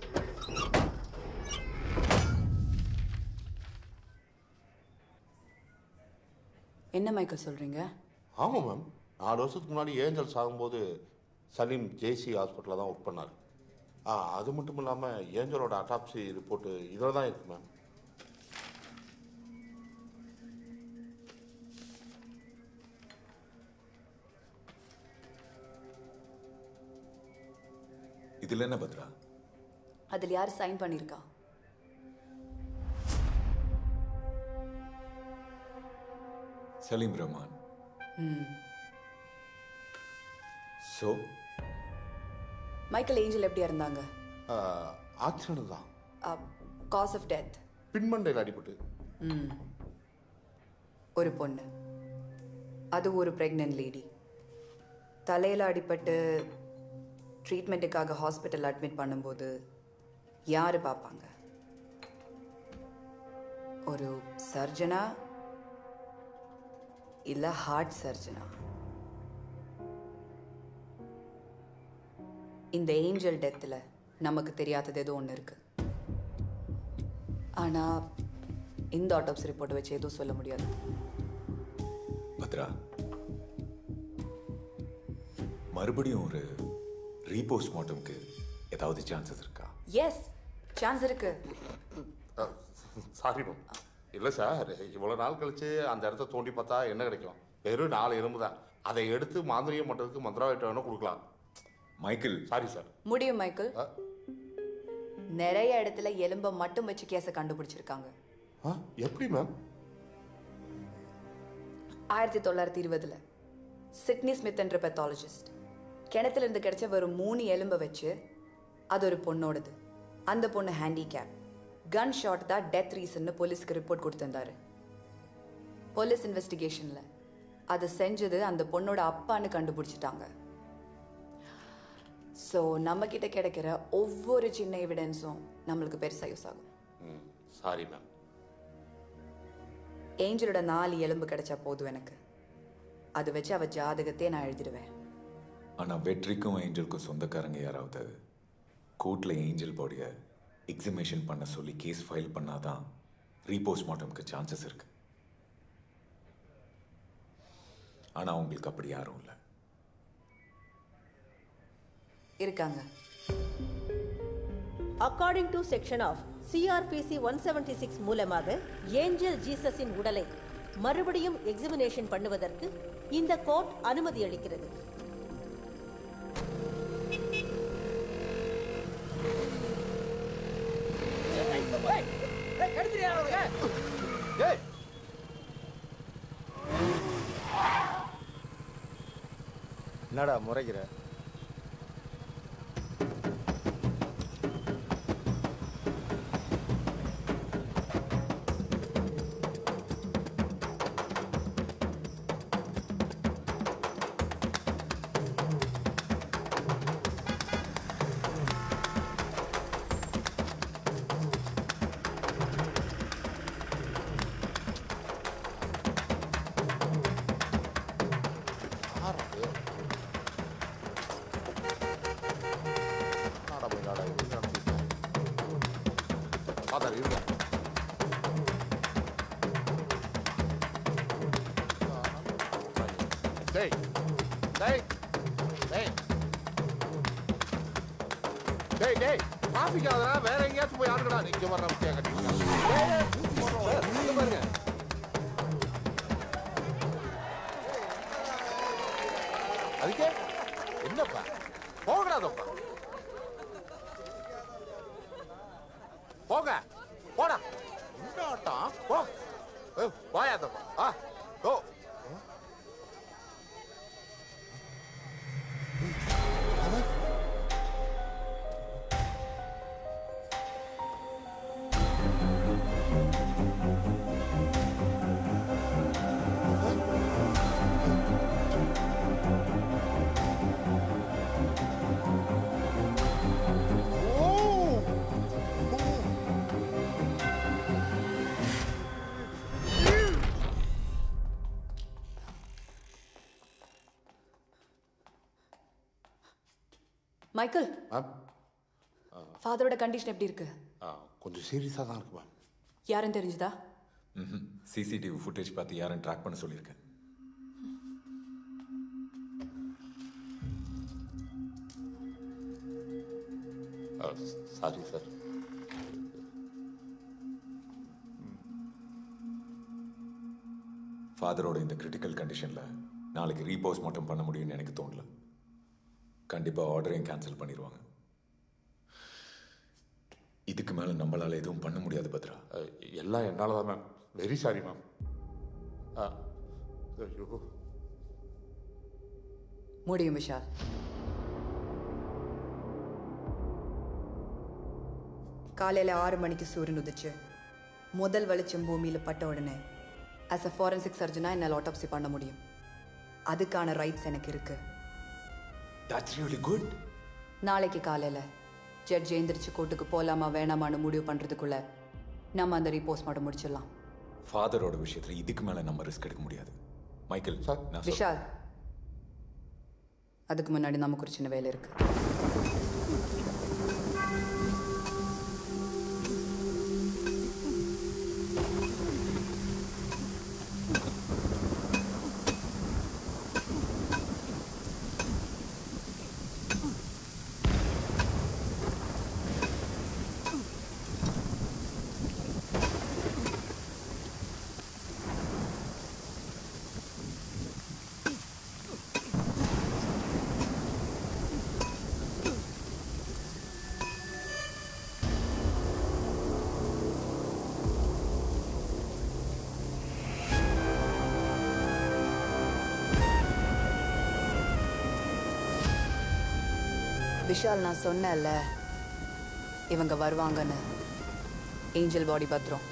என்ன மைக்கேல் சொல்றீங்க ஆமாம் மேம் நாலு வருஷத்துக்கு முன்னாடி ஏஞ்சல் சாகும்போது சலீம் ஜேசி ஹாஸ்பிட்டலில் தான் ஒர்க் பண்ணார் ஆ அது மட்டும் இல்லாமல் ஏஞ்சலோட அட்டாப்சி ரிப்போர்ட்டு இதில் தான் இருக்கு மேம் இதுல என்ன பத்ரா அதில் யார் சைன் பண்ணியிருக்கா சலீம் ரஹ்மான் ம் சோ மைக்கேல் ஏஞ்சல் எப்படி இருந்தாங்க ஆக்சிடென்ட் தான் காஸ் ஆஃப் டெத் பின்மண்டையில் அடிபட்டு ம் ஒரு பொண்ணு அது ஒரு ப்ரெக்னென்ட் லேடி தலையில் அடிபட்டு ட்ரீட்மெண்ட்டுக்காக ஹாஸ்பிட்டல் அட்மிட் பண்ணும்போது யார் பார்ப்பாங்க ஒரு சர்ஜனா இல்லை ஹார்ட் சர்ஜனா இந்த ஏஞ்சல் டெத்தில் நமக்கு தெரியாதது ஏதோ ஒன்று இருக்கு ஆனால் இந்த ஆட்டோப்சி ரிப்போர்ட் வச்சு எதுவும் சொல்ல முடியாது பத்ரா மறுபடியும் ஒரு ரீபோஸ்ட் மார்ட்டம்க்கு ஏதாவது சான்சஸ் இருக்கா எஸ் சான்ஸ் இருக்கு சாரி மேம் இல்லை சார் இவ்வளோ நாள் கழிச்சு அந்த இடத்த தோண்டி பார்த்தா என்ன கிடைக்கும் வெறும் நாலு எலும்பு தான் அதை எடுத்து மாந்திரிக மட்டத்துக்கு மந்திராவிட்ட வேணா கொடுக்கலாம் மைக்கேல் சாரி சார் முடியும் மைக்கேல் நிறைய இடத்துல எலும்பை மட்டும் வச்சு கேஸை கண்டுபிடிச்சிருக்காங்க ஆ எப்படி மேம் ஆயிரத்தி தொள்ளாயிரத்தி இருபதுல சிட்னி ஸ்மித் என்ற பெத்தாலஜிஸ்ட் கிணத்துல இருந்து கிடைச்ச வெறும் மூணு எலும்பை வச்சு அது ஒரு பொண்ணோடது அந்த பொண்ணு ஹேண்டிகேப் கன் ஷாட் தான் டெத் ரீசன்னு போலீஸ்க்கு ரிப்போர்ட் கொடுத்திருந்தாரு போலீஸ் இன்வெஸ்டிகேஷன்ல அதை செஞ்சது அந்த பொண்ணோட அப்பான்னு கண்டுபிடிச்சிட்டாங்க ஸோ நம்ம கிட்ட கிடைக்கிற ஒவ்வொரு சின்ன எவிடன்ஸும் நம்மளுக்கு பெருசாக யூஸ் ஆகும் ம் சாரி மேம் ஏஞ்சலோட நாலு எலும்பு கிடைச்சா போதும் எனக்கு அது வச்சு அவ ஜாதகத்தையே நான் எழுதிடுவேன் ஆனா வெற்றிக்கும் ஏஞ்சலுக்கும் சொந்தக்காரங்க யாராவது கோர்ட்ல ஏஞ்சல் பாடிய எக்ஸிமேஷன் பண்ண சொல்லி கேஸ் ஃபைல் பண்ணாதான் ரீபோஸ்ட் மார்ட்டம்க்கு சான்சஸ் இருக்கு ஆனா உங்களுக்கு அப்படி யாரும் இல்லை இருக்காங்க According to section of CrPC one seventy six மூலமாக ஏஞ்சல் ஜீசஸின் உடலை மறுபடியும் எக்ஸிமினேஷன் பண்ணுவதற்கு இந்த கோர்ட் அனுமதி அளிக்கிறது ஏய் என்னடா முறைகிற நாடா போய் நாடா இது நடத்திட்டேன் ஃபாதர் இருங்க டேய் டேய் டேய் டேய் டேய் டிராஃபிக் ஆகுதுடா வேற எங்கேயாச்சும் போய் ஆடுங்கடா இங்க வர நம்ம கேட்க பாருங்க அதுக்கே என்னப்பா போகடா தப்பா போங்க போடா இந்த ஆட்டம் போ ஏய், போயா தப்பா ஆ கோ மைக்கேல் மேம் ஃபாதரோட கண்டிஷன் எப்படி இருக்கு கொஞ்சம் சீரியஸாக தான் இருக்கு மேம் யாருன்னு தெரிஞ்சுதா ம் சிசிடிவி ஃபுட்டேஜ் பார்த்து யாரும் ட்ராக் பண்ண சொல்லியிருக்கேன் சாரி சார் ஃபாதரோட இந்த கிரிட்டிக்கல் கண்டிஷனில் நாளைக்கு ரீபோஸ் மட்டும் பண்ண முடியும்னு எனக்கு தோணல கண்டிப்பாக ஆர்டரையும் கேன்சல் பண்ணிடுவாங்க இதுக்கு மேலே நம்மளால எதுவும் பண்ண முடியாது பத்ரா எல்லாம் என்னால் தான் மேம் வெரி சாரி மேம் ஆ ஐயோ முடியும் விஷால் காலையில் ஆறு மணிக்கு சூரியன் உதிச்சு முதல் வெளிச்சம் பூமியில் பட்ட உடனே ஆஸ் அ ஃபாரன்சிக் சர்ஜனா என்னால் ஆட்டோப்சி பண்ண முடியும் அதுக்கான ரைட்ஸ் எனக்கு இருக்கு தட்ஸ் ரியலி குட் நாளைக்கு காலையில் ஜட்ஜ் எழுந்திரிச்சு கோர்ட்டுக்கு போகலாமா வேணாமான்னு முடிவு பண்ணுறதுக்குள்ள நம்ம அந்த ரீபோஸ்ட்மார்ட்டம் முடிச்சிடலாம் ஃபாதரோட விஷயத்தில் இதுக்கு மேலே நம்ம ரிஸ்க் எடுக்க முடியாது மைக்கேல் நான் சொல்- விஷால் அதுக்கு முன்னாடி நமக்கு ஒரு சின்ன வேலை இருக்கு விஷால் நான் சொன்னேன்ல இவங்க வருவாங்கன்னு ஏஞ்சல் பாடி பத்திரம்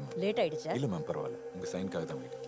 மேம் லேட் ஆயிடுச்சா இல்ல மேம் பரவாயில்ல உங்க சைனுக்காக தான் வெயிட்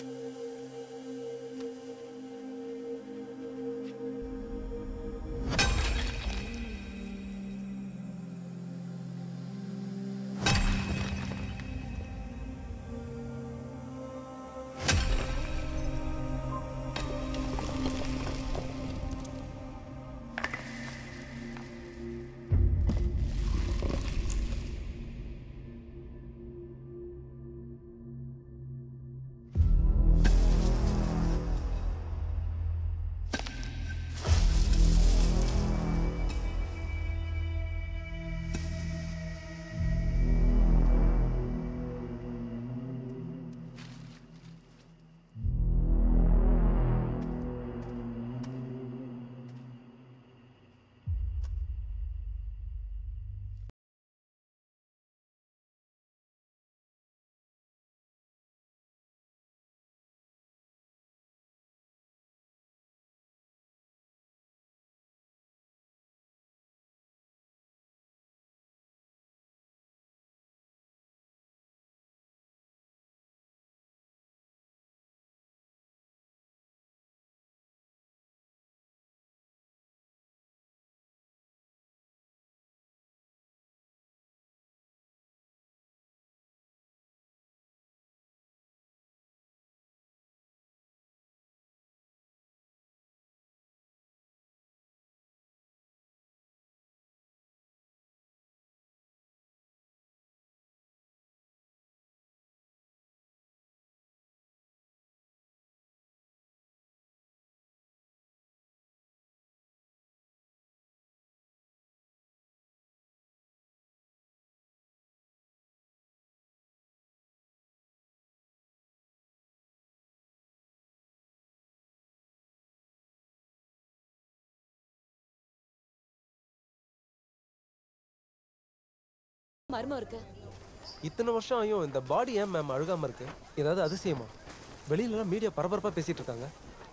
மர்மம் இருக்கு இத்தனை வருஷம் ஆயும் இந்த பாடி ஏன் மேம் அழுகாம இருக்கு ஏதாவது அதிசயமா வெளியிலலாம் மீடியா பரபரப்பா பேசிட்டு இருக்காங்க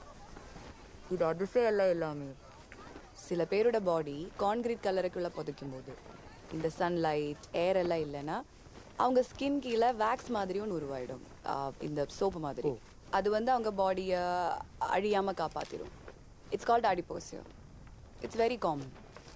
இது அதிசயம் எல்லாம் இல்லாமே சில பேரோட பாடி கான்கிரீட் கலருக்குள்ள புதைக்கும் போது இந்த சன்லைட் ஏர் எல்லாம் இல்லைன்னா அவங்க ஸ்கின் கீழே வேக்ஸ் மாதிரி ஒன்று உருவாயிடும் ஆஹ் இந்த சோப்பு மாதிரி அது வந்து அவங்க பாடியை அழியாம காப்பாத்திடும் it's called adipocere it's very common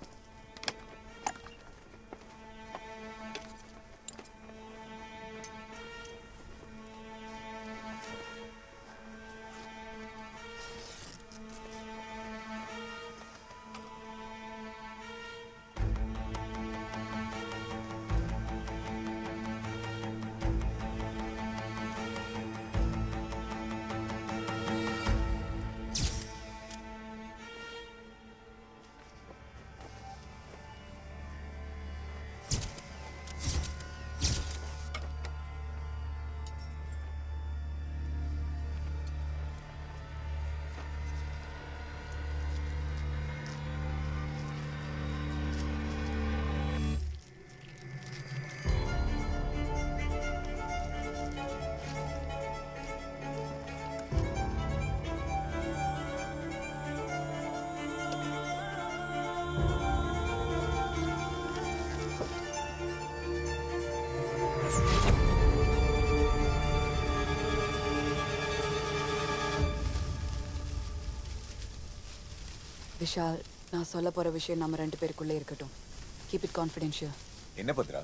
Vishal நான் சொல்ல போற விஷயம் நம்ம ரெண்டு பேருக்குள்ளே இருக்கட்டும் கீப் இட் கான்ஃபிடென்ஷியல் என்ன பத்ரா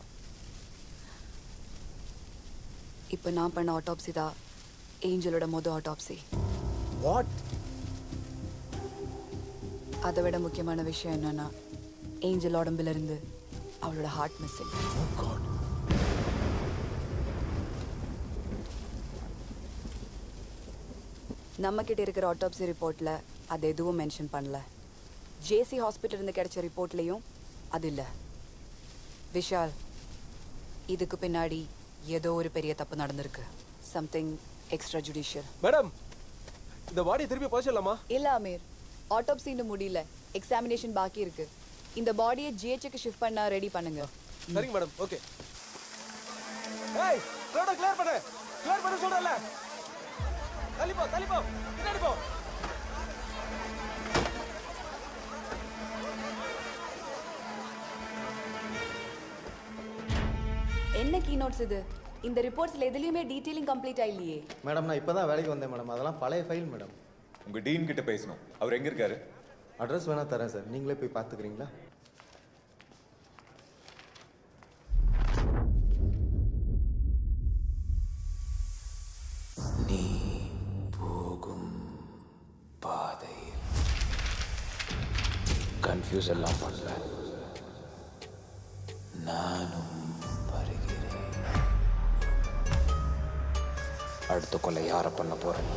இப்போ நான் பண்ண ஆட்டோப்சி தான் ஏஞ்சலோட மொதல் ஆட்டோப்சி வாட் அதை விட முக்கியமான விஷயம் என்னன்னா ஏஞ்சல் உடம்புல இருந்து அவளோட ஹார்ட் மிஸ்ஸிங் நம்ம கிட்ட இருக்கிற ஆட்டோப்சி ரிப்போர்ட்ல அது எதுவும் மென்ஷன் பண்ணல ஜேசி ஹாஸ்பிட்டல் இருந்து கிடைச்ச ரிப்போர்ட்லயும் அது இல்ல விஷால் இதுக்கு பின்னாடி ஏதோ ஒரு பெரிய தப்பு நடந்திருக்கு சம்திங் எக்ஸ்ட்ரா ஜுடிஷியல் மேடம் இந்த பாடியை திருப்பி புதைச்சிடலாமா இல்ல அமீர் ஆட்டோப்சி இன்னும் முடியல எக்ஸாமினேஷன் பாக்கி இருக்கு இந்த பாடியை ஜிஹெச்சுக்கு ஷிஃப்ட் பண்ண ரெடி பண்ணுங்க சரிங்க மேடம் ஓகே ஏய் ரோட கிளியர் பண்ணு கிளியர் பண்ண சொல்றல தள்ளி போ தள்ளி போ பின்னாடி போ என்ன கீ நோட்ஸ் இது இந்த ரிப்போர்ட்ஸ்ல எதுலயுமே டீடைலிங் கம்ப்ளீட் ஆயில்லையே மேடம் நான் இப்போ தான் வேலைக்கு வந்தேன் மேடம் அதெல்லாம் பழைய ஃபைல் மேடம் உங்க டீன் கிட்ட பேசணும் அவர் எங்க இருக்காரு அட்ரஸ் வேணா தரேன் சார் நீங்களே போய் பார்த்துக்கிறீங்களா நீ போகும் பாதையில் கன்ஃபியூஸ் எல்லாம் பண்ணல நானும் வருகிறேன் அடுத்த கொலை யாரை பண்ண போறேன்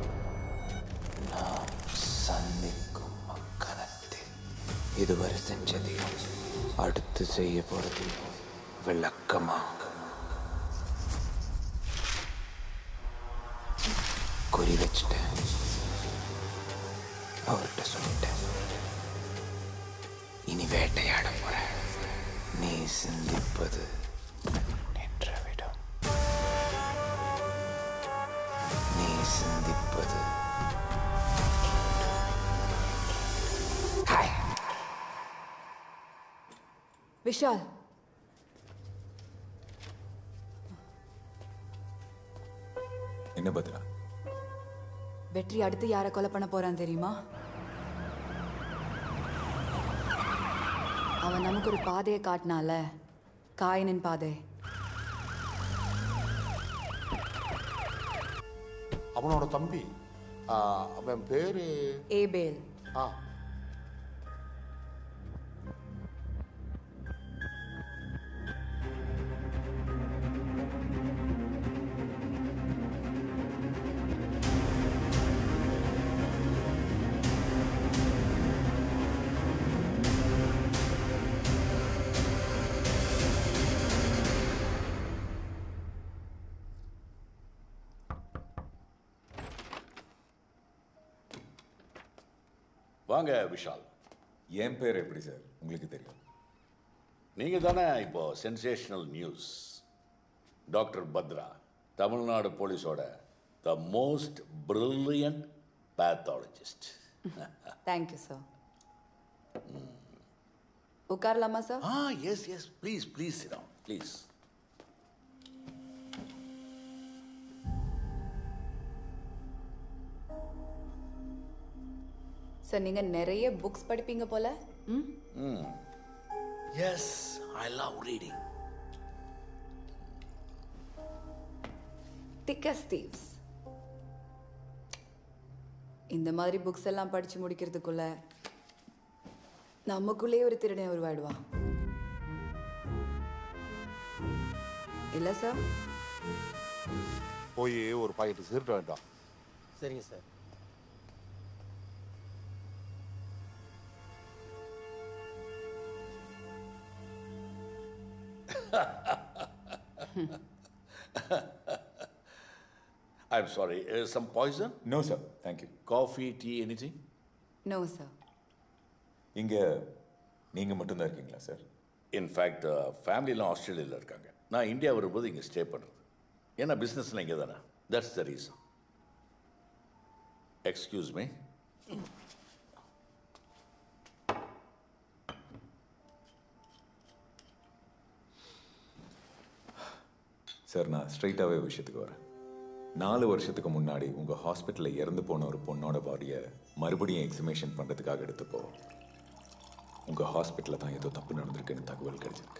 நாம் சந்திக்கும் மக்கணத்தில் இதுவரை செஞ்சதையும் அடுத்து செய்ய போறதையும் விளக்கமாக குறி வச்சுட்டேன் அவர்கிட்ட சொல்லிட்டேன் இனி வேட்டையாட போறேன் நீ சிந்திப்பது நின்றுவிடும் நீ சிந்திப்பது விஷால் என்ன பத்ரா வெற்றி அடுத்து யாரை கொலை பண்ண போறான் தெரியுமா அவன் நமக்கு ஒரு பாதையை காட்டினால காயினின் பாதை அவனோட தம்பி ஆ, அவன் பேரு ஏபேல் ஆ வாங்க விஷால் என் பேர் எப்படி சார் உங்களுக்கு தெரியும் நீங்க தானே இப்போ sensational news doctor Bhadra Tamil Nadu போலீஸோட the most brilliant pathologist thank you sir உட்காரலாமா சார் ஆ yes yes please please sit down please sir நீங்க நிறைய புக்ஸ் படிப்பீங்க போல ம் ம் yes I love reading thick as thieves இந்த மாதிரி புக்ஸ் எல்லாம் படிச்சு முடிக்கிறதுக்குள்ள நமக்குள்ளேயே ஒரு திருடன் உருவாயிடுவான் இல்ல சார் போய் ஒரு பாக்கெட் சீர்ட்ட வேண்டாம் சரிங்க sir I'm sorry, uh, some poison? No, sir. Thank you. Coffee, tea, anything? No sir இங்க நீங்க மட்டும்தான் இருக்கீங்களா சார் இன்ஃபேக்ட் ஃபேமிலிலாம் ஆஸ்திரேலியாவில் இருக்காங்க நான் இந்தியா வரும்போது இங்கே ஸ்டே பண்ணுறது ஏன்னா பிஸ்னஸ்லாம் இங்கே தானே that's the reason excuse me sir நான் ஸ்ட்ரைட்டாகவே விஷயத்துக்கு வரேன் நாலு வருஷத்துக்கு முன்னாடி உங்கள் ஹாஸ்பிட்டலில் இறந்து போன ஒரு பொண்ணோட பாடியை மறுபடியும் எக்ஸிமேஷன் பண்ணுறதுக்காக எடுத்துப்போ உங்கள் ஹாஸ்பிட்டலில் தான் ஏதோ தப்பு நடந்திருக்குன்னு தகவல் கிடைச்சிருக்கு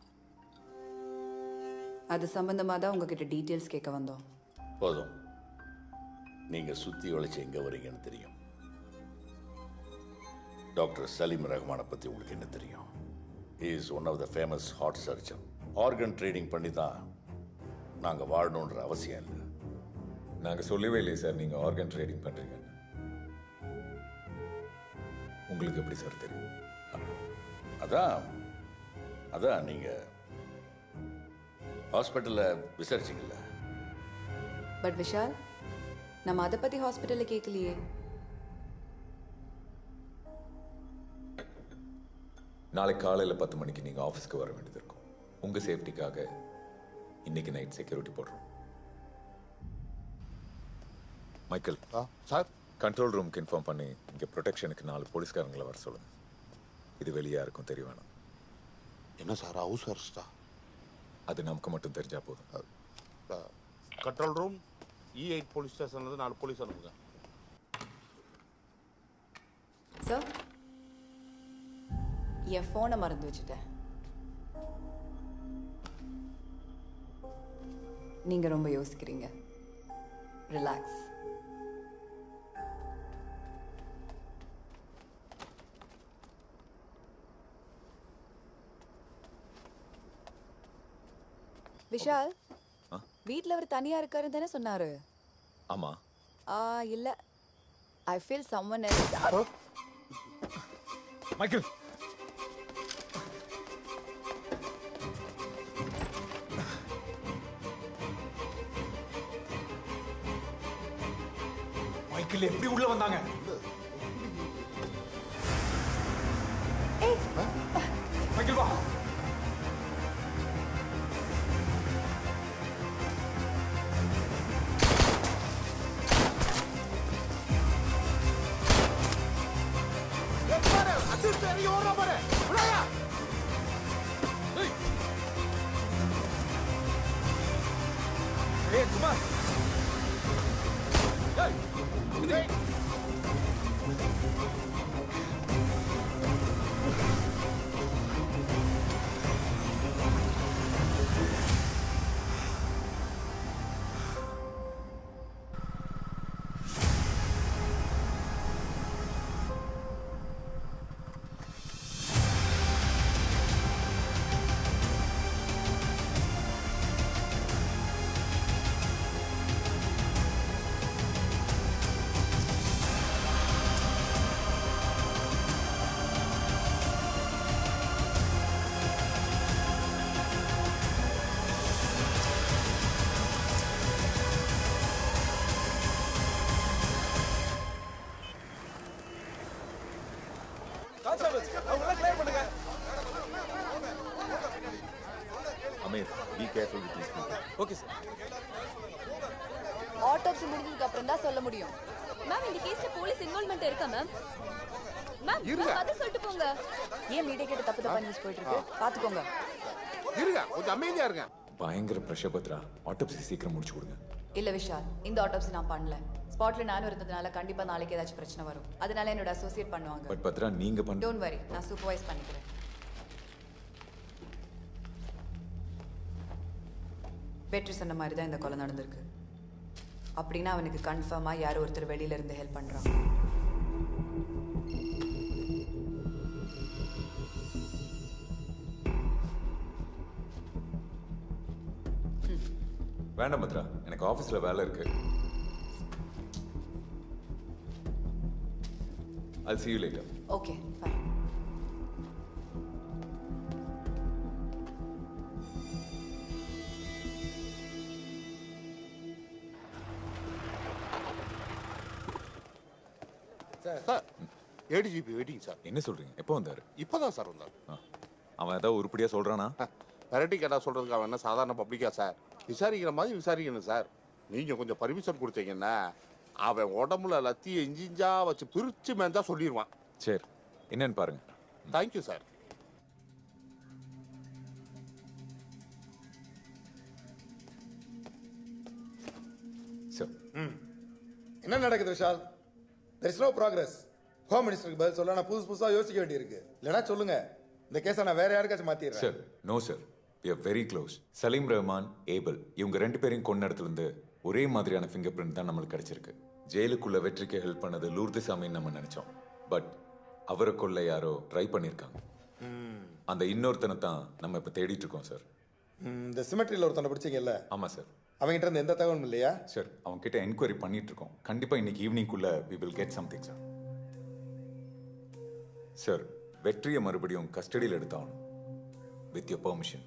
அது சம்பந்தமா தான் உங்ககிட்ட டீட்டெயில்ஸ் கேட்க வந்தோம் போதும் நீங்கள் சுற்றி உழைச்சி எங்கே வரீங்கன்னு தெரியும் டாக்டர் சலீம் ரஹ்மானை பற்றி உங்களுக்கு என்ன தெரியும் is one of the famous heart surgeon organ trading பண்ணி தான் நாங்கள் வாழணுன்ற அவசியம் இல்லை நாங்கள் சொல்லவே இல்லையே சார் நீங்கள் ஆர்கன் ட்ரேடிங் பண்ணுறீங்க உங்களுக்கு எப்படி சார் தெரியும் அதான் அதான் நீங்கள் ஹாஸ்பிட்டலில் விசாரிச்சிங்கல்ல பட் விஷால் நம்ம அதை பத்தி ஹாஸ்பிட்டல்ல கேட்கலையே நாளைக்கு காலையில் பத்து மணிக்கு நீங்கள் ஆஃபீஸ்க்கு வர வேண்டியது இருக்கும் உங்கள் சேஃப்டிக்காக இன்னைக்கு நைட் செக்யூரிட்டி போடுறோம் மைக்கேல் சார் கண்ட்ரோல் ரூமுக்கு இன்ஃபார்ம் பண்ணி இங்கே ப்ரொடெக்ஷனுக்கு நாலு போலீஸ்காரங்களை வர சொல்லுங்க இது வெளியே யாருக்கும் தெரிய வேணாம் என்ன சார் ஹவுஸ் அரெஸ்டா அது நமக்கு மட்டும் தெரிஞ்சா போதும் control room E eight police ஸ்டேஷன்லேருந்து நாலு போலீஸ் அனுப்புங்க சார் என் ஃபோனை மறந்து வச்சுட்டேன் நீங்க ரொம்ப யோசிக்கிறீங்க ரிலாக்ஸ் விஷால் வீட்ல அவர் தனியா இருக்காருன்னு தானே சொன்னாரு ஆமா ஆ இல்ல I feel someone else Michael Michael எப்படி உள்ள வந்தாங்க மைக்கேல் வா ஏய் குமார் ஏய் கான்ஸ்டபிள்ஸ் அவங்க கிளியர் பண்ணுங்க Ameer be careful with these people okay sir autopsy முடிஞ்சதுக்கு அப்புறம் தான் சொல்ல முடியும் மேம் இந்த கேஸ்ல போலீஸ் இன்வால்வ்மெண்ட் இருக்கா மேம் மேம் இருங்க. பதில் சொல்லிட்டு போங்க ஏன் மீடியா கேட்டு தப்பு தப்பா நியூஸ் போயிட்டு இருக்கு பாத்துக்கோங்க இருங்க கொஞ்சம் அமைதியா இருங்க பயங்கர ப்ரெஷர் பத்ரா ஆட்டோப்சி சீக்கிரம் முடிச்சு கொடுங்க இல்ல விஷால் இந்த ஆட்டோப்சி நான் பண்ணல ஸ்பாட்ல நானும் இருந்ததுனால கண்டிப்பா நாளைக்கு ஏதாச்சும் பிரச்சனை வரும் அதனால என்னோட அசோசியேட் பண்ணுவாங்க பட் பத்ரா நீங்க பண்ண டோன்ட் வரி நான் சூப்பர்வைஸ் பண்ணிக்கிறேன் வெற்றி சொன்ன மாதிரி தான் இந்த கொலை நடந்திருக்கு அப்படின்னா அவனுக்கு கன்ஃபார்மா யாரோ ஒருத்தர் வெளியில இருந்து ஹெல்ப் பண்றான் வேண்டாம் பத்ரா எனக்கு ஆஃபீஸில் வேலை இருக்கு I'll see you later. Okay fine sir ADGP waiting sir என்ன சொல்றீங்க எப்போ வந்தாரு இப்போதான் சார் வந்தார் அவன் ஏதாவது உருப்படியா சொல்றானா வெரைட்டி கேட்டா சொல்றதுக்கு அவன் என்ன சாதாரண பப்ளிக்கா சார் விசாரிக்கிற மாதிரி விசாரிக்கணும் சார் நீங்க கொஞ்சம் பர்மிஷன் கொடுத்தீங்கன்னா அவன் உடம்புல லத்திய இஞ்சி இஞ்சா வச்சு பிரிச்சு மேஞ்சா சொல்லிடுவான் சரி என்னன்னு பாருங்க தேங்க்யூ சார் சார் என்ன நடக்குது Vishal there is no progress home மினிஸ்டருக்கு பதில் சொல்ல நான் புதுசு புதுசாக யோசிக்க வேண்டியிருக்கு இல்லைன்னா சொல்லுங்க இந்த கேஸை நான் வேற யாருக்காச்சும் மாத்திடுறேன் sir no sir we are very close Saleem Rahman Abel இவங்க ரெண்டு பேரையும் கொன்ன இடத்துல இருந்து ஒரே மாதிரியான ஃபிங்கர் பிரிண்ட் தான் நம்மளுக்கு கிடைச்சிருக்கு ஜெயிலுக்குள்ள வெற்றிக்கு ஹெல்ப் பண்ணது லூர்து சாமின்னு நம்ம நினைச்சோம் பட் அவரை கொல்ல யாரோ ட்ரை பண்ணியிருக்காங்க அந்த இன்னொருத்தனை தான் நம்ம இப்போ தேடிட்டு இருக்கோம் சார் ம், இந்த சிமெட்ரியில் ஒருத்தனை பிடிச்சிங்கல்ல ஆமாம் சார் அவங்ககிட்ட இருந்து எந்த தகவலும் இல்லையா சார் அவங்க கிட்ட என்கொயரி பண்ணிட்டு இருக்கோம் கண்டிப்பா இன்னைக்கு ஈவினிங்குள்ள we will get something sir sir வெற்றியை மறுபடியும் கஸ்டடியில் எடுத்தாகணும் வித் யோர் பெர்மிஷன்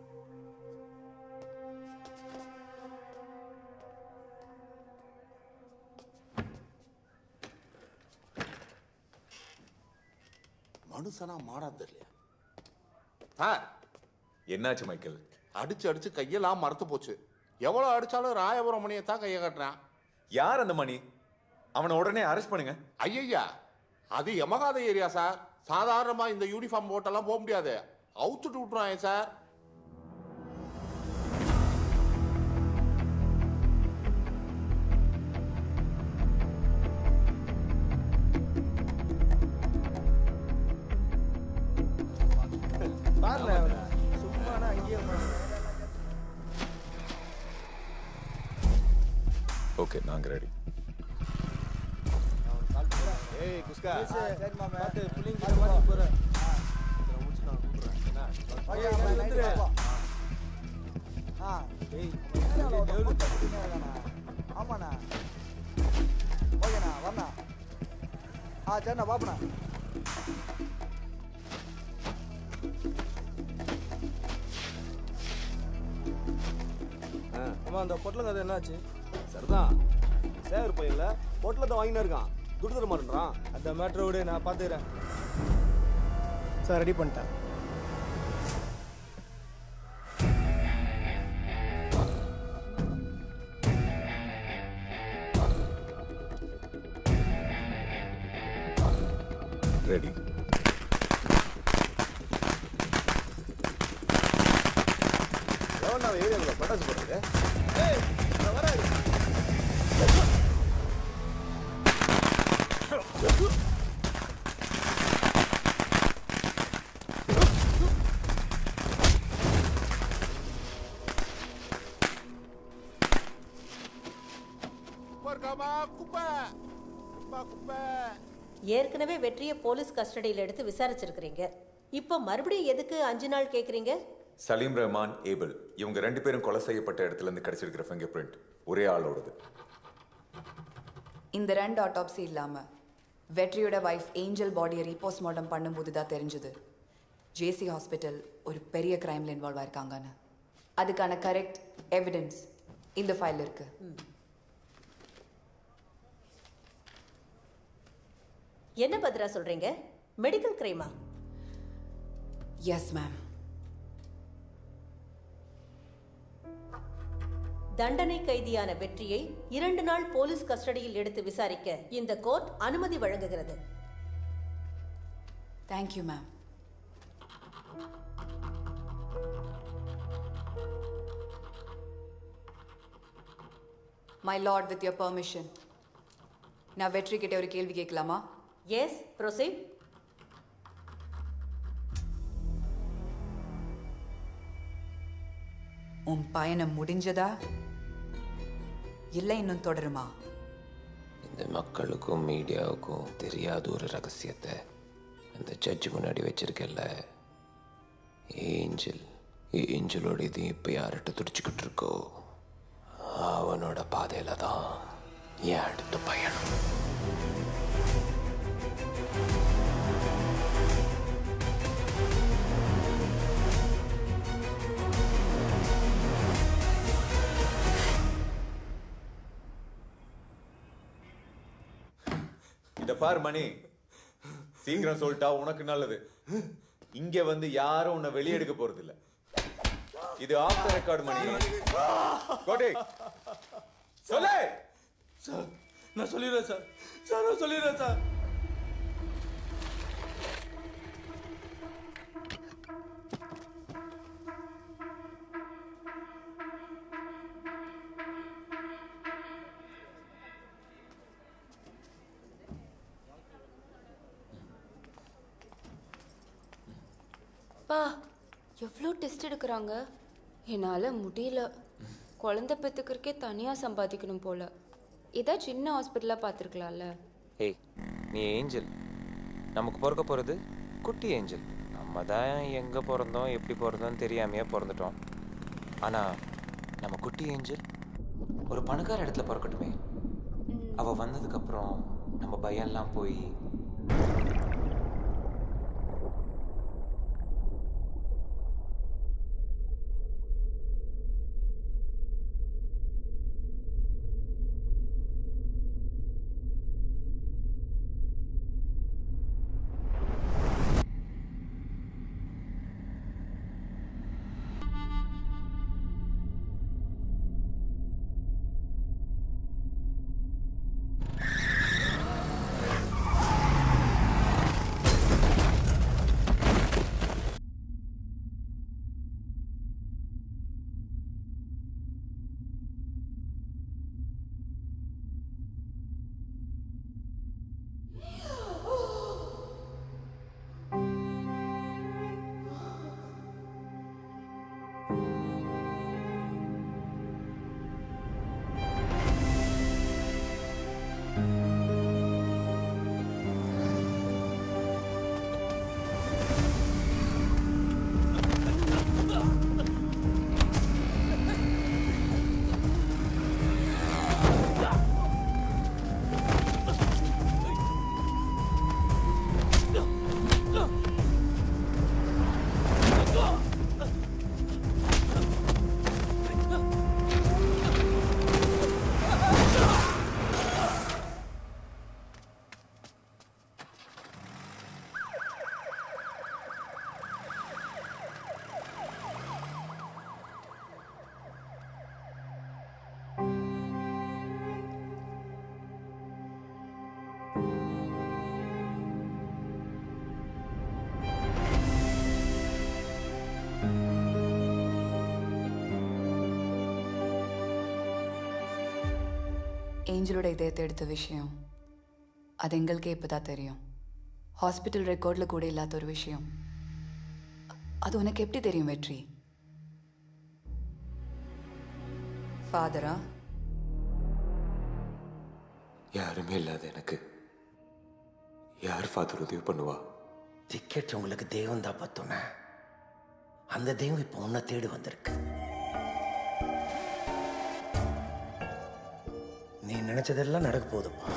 மனுஷனா மாடா தெரியல சார் என்னாச்சு மைக்கேல் அடிச்சு அடிச்சு கையெல்லாம் மறத்து போச்சு எவ்வளவு அடிச்சாலும் ராயபுரம் மணியை தான் கையை கட்டுறான் யார் அந்த மணி அவனை உடனே அரெஸ்ட் பண்ணுங்க ஐயா அது யமகாத ஏரியா சார் சாதாரணமா இந்த யூனிஃபார்ம் போட்டெல்லாம் போக முடியாது அவுத்துட்டு விட்டுறாங்க சார் ஓகே நாங்கள் ரெடி ஏய் குஸ்கா சரி மாமா பார்த்து புள்ளிங்க அது மாதிரி போறேன் ஆ ஏய் ஆமாண்ணா ஓகேண்ணா வரண்ணா ஆ சரிண்ணா பாப்பண்ணா அம்மா அந்த பொட்டலங்க அது என்னாச்சு சரிதான் சேகர் பையன்ல பொட்டலத்தை வாங்கினே இருக்கான் துட்டு தர மாட்டேன்றான் அந்த மேட்ரை விடு நான் பார்த்துக்கிறேன் சார் ரெடி பண்ணிட்டேன் ரெடி எவன் நான் ஏரியாவில் பட்டாசு போடுறது ஏய் நான் வரேன் குப்பை குப்பை குப்பை குப்பை ஏற்கனவே வெற்றியை போலீஸ் கஸ்டடியில் எடுத்து விசாரிச்சிருக்கிறீங்க இப்போ மறுபடியும் எதுக்கு அஞ்சு நாள் கேட்குறீங்க சலீம் ரஹ்மான் ஏபிள் இவங்க ரெண்டு பேரும் கொலை செய்யப்பட்ட இடத்துல இருந்து கிடைச்சிருக்கிற ஃபிங்கர் பிரிண்ட் ஒரே ஆளோடது இந்த ரெண்டு ஆட்டாப்சி இல்லாம வெற்றியோட வைஃப் ஏஞ்சல் பாடியை ரீபோஸ்ட்மார்ட்டம் பண்ணும்போது தான் தெரிஞ்சது ஜேசி ஹாஸ்பிட்டல் ஒரு பெரிய கிரைம்ல இன்வால்வ் ஆயிருக்காங்கன்னு அதுக்கான கரெக்ட் எவிடன்ஸ் இந்த ஃபைல் இருக்கு என்ன பத்ரா சொல்றீங்க மெடிக்கல் கிரைமா எஸ் மேம் தண்டனை கைதியான வெற்றியை இரண்டு நாள் போலீஸ் கஸ்டடியில் எடுத்து விசாரிக்க இந்த கோர்ட் அனுமதி வழங்குகிறது thank you ma'am my lord with your permission நான் வெற்றி கிட்ட ஒரு கேள்வி கேட்கலாமா எஸ் ப்ரொசீட் உன் பயணம் முடிஞ்சதா இல்லை இன்னும் தொடருமா இந்த மக்களுக்கும் மீடியாவுக்கும் தெரியாத ஒரு ரகசியத்தை அந்த ஜட்ஜு முன்னாடி வச்சிருக்கல ஏஞ்சல் ஏஞ்சலோட இது இப்போ யார்கிட்ட துடிச்சுக்கிட்டு இருக்கோ அவனோட பாதையில தான் என் அடுத்த பயணம் இத பார் மணி சீக்கிரம் சொல்லிட்டா உனக்கு நல்லது இங்க வந்து யாரும் உன்னை வெளியெடுக்க போறது இல்ல இது ஆஃப் த ரெக்கார்ட் மணி கோட்டை சொல்லு சார் நான் சொல்லிடுறேன் சார் சார் நான் சொல்லிடுறேன் சார் பா எவ்வளோ டெஸ்ட் எடுக்கிறாங்க என்னால் முடியல குழந்தை பெற்றுக்கிறக்கே தனியாக சம்பாதிக்கணும் போல ஏதா சின்ன ஹாஸ்பிட்டலாக பார்த்துருக்கலாம்ல ஏய் நீ ஏஞ்சல் நமக்கு பிறக்க போகிறது குட்டி ஏஞ்சல் நம்ம தான் எங்கே பிறந்தோம் எப்படி பிறந்தோம்னு தெரியாமையே பிறந்துட்டோம் ஆனால் நம்ம குட்டி ஏஞ்சல் ஒரு பணக்கார இடத்துல பிறக்கட்டுமே அவள் வந்ததுக்கப்புறம் நம்ம பயம்லாம் போய் ஏஞ்சலோட இதயத்தை எடுத்த விஷயம் அது எங்களுக்கே இப்போதான் தெரியும் ஹாஸ்பிட்டல் ரெக்கார்டில் கூட இல்லாத ஒரு விஷயம் அது உனக்கு எப்படி தெரியும் வெற்றி ஃபாதரா யாருமே இல்லாத எனக்கு யார் ஃபாதர் உதவி பண்ணுவா டிக்கெட் உங்களுக்கு தெய்வம் தான் பார்த்தோன்னே அந்த தெய்வம் இப்போ உன்னை தேடி வந்திருக்கு நீ நினைச்சதெல்லாம் நடக்க போகுதுப்பா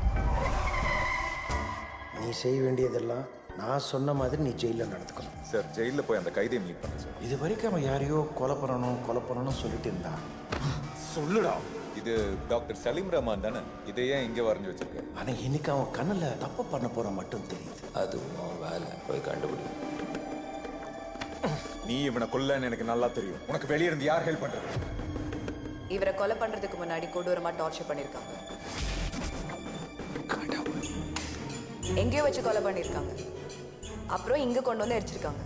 நீ செய்ய வேண்டியதெல்லாம் நான் சொன்ன மாதிரி நீ ஜெயிலில் நடந்துக்கணும் சார் ஜெயிலில் போய் அந்த கைதியை மீட் பண்ண சார் இது வரைக்கும் அவன் யாரையோ கொலை பண்ணணும் கொலை பண்ணணும் சொல்லிட்டு இருந்தான் சொல்லுடா இது டாக்டர் சலீம் ரஹ்மான் தானே இதை ஏன் இங்கே வரைஞ்சி வச்சிருக்க ஆனா இன்னைக்கு அவன் கண்ணுல தப்பு பண்ண போற மட்டும் தெரியுது அதுவும் அவன் வேலை போய் கண்டுபிடி நீ இவனை கொல்லன்னு எனக்கு நல்லா தெரியும் உனக்கு வெளியே இருந்து யார் ஹெல்ப் பண்றது இவரை கொலை பண்றதுக்கு முன்னாடி கொடூரமா டார்ச்சர் பண்ணிருக்காங்க எங்கேயோ வச்சு கொலை பண்ணிருக்காங்க அப்புறம் இங்க கொண்டு வந்து அடிச்சிருக்காங்க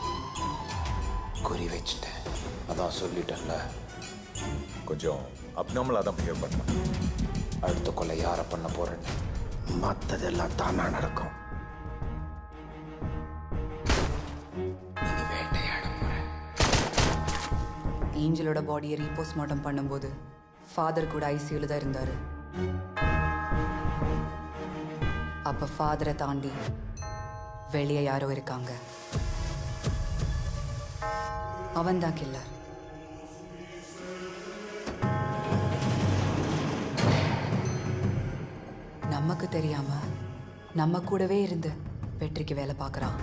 குறி வச்சுட்டேன் அதான் சொல்லிட்டேன்ல கொஞ்சம் அப்நார்மலாக தான் பிஹேவ் பண்ணேன் அடுத்த கொலை யாரை பண்ண போறேன்னு மற்றதெல்லாம் தானா நடக்கும் ஏஞ்சலோட பாடியை ரீபோஸ்ட்மார்ட்டம் பண்ணும்போது ஃபாதர் கூட ஐசியூல தான் இருந்தாரு அப்ப ஃபாதரை தாண்டி வெளியே யாரோ இருக்காங்க அவன் தான் கில்லர் நமக்கு தெரியாம நம்ம கூடவே இருந்து வெற்றிக்கு வேலை பார்க்கறான்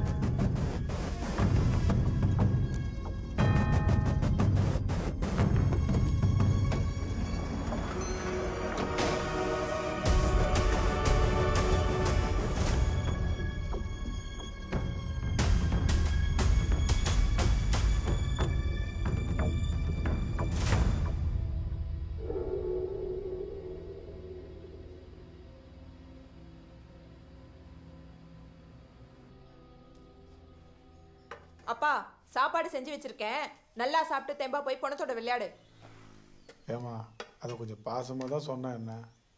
அப்பா சாப்பாடு செஞ்சு வச்சிருக்கேன் நல்லா சாப்பிட்டு தெம்பா போய் பணத்தோட விளையாடு ஏமா அதை கொஞ்சம் பாசமாக தான் சொன்னேன் என்ன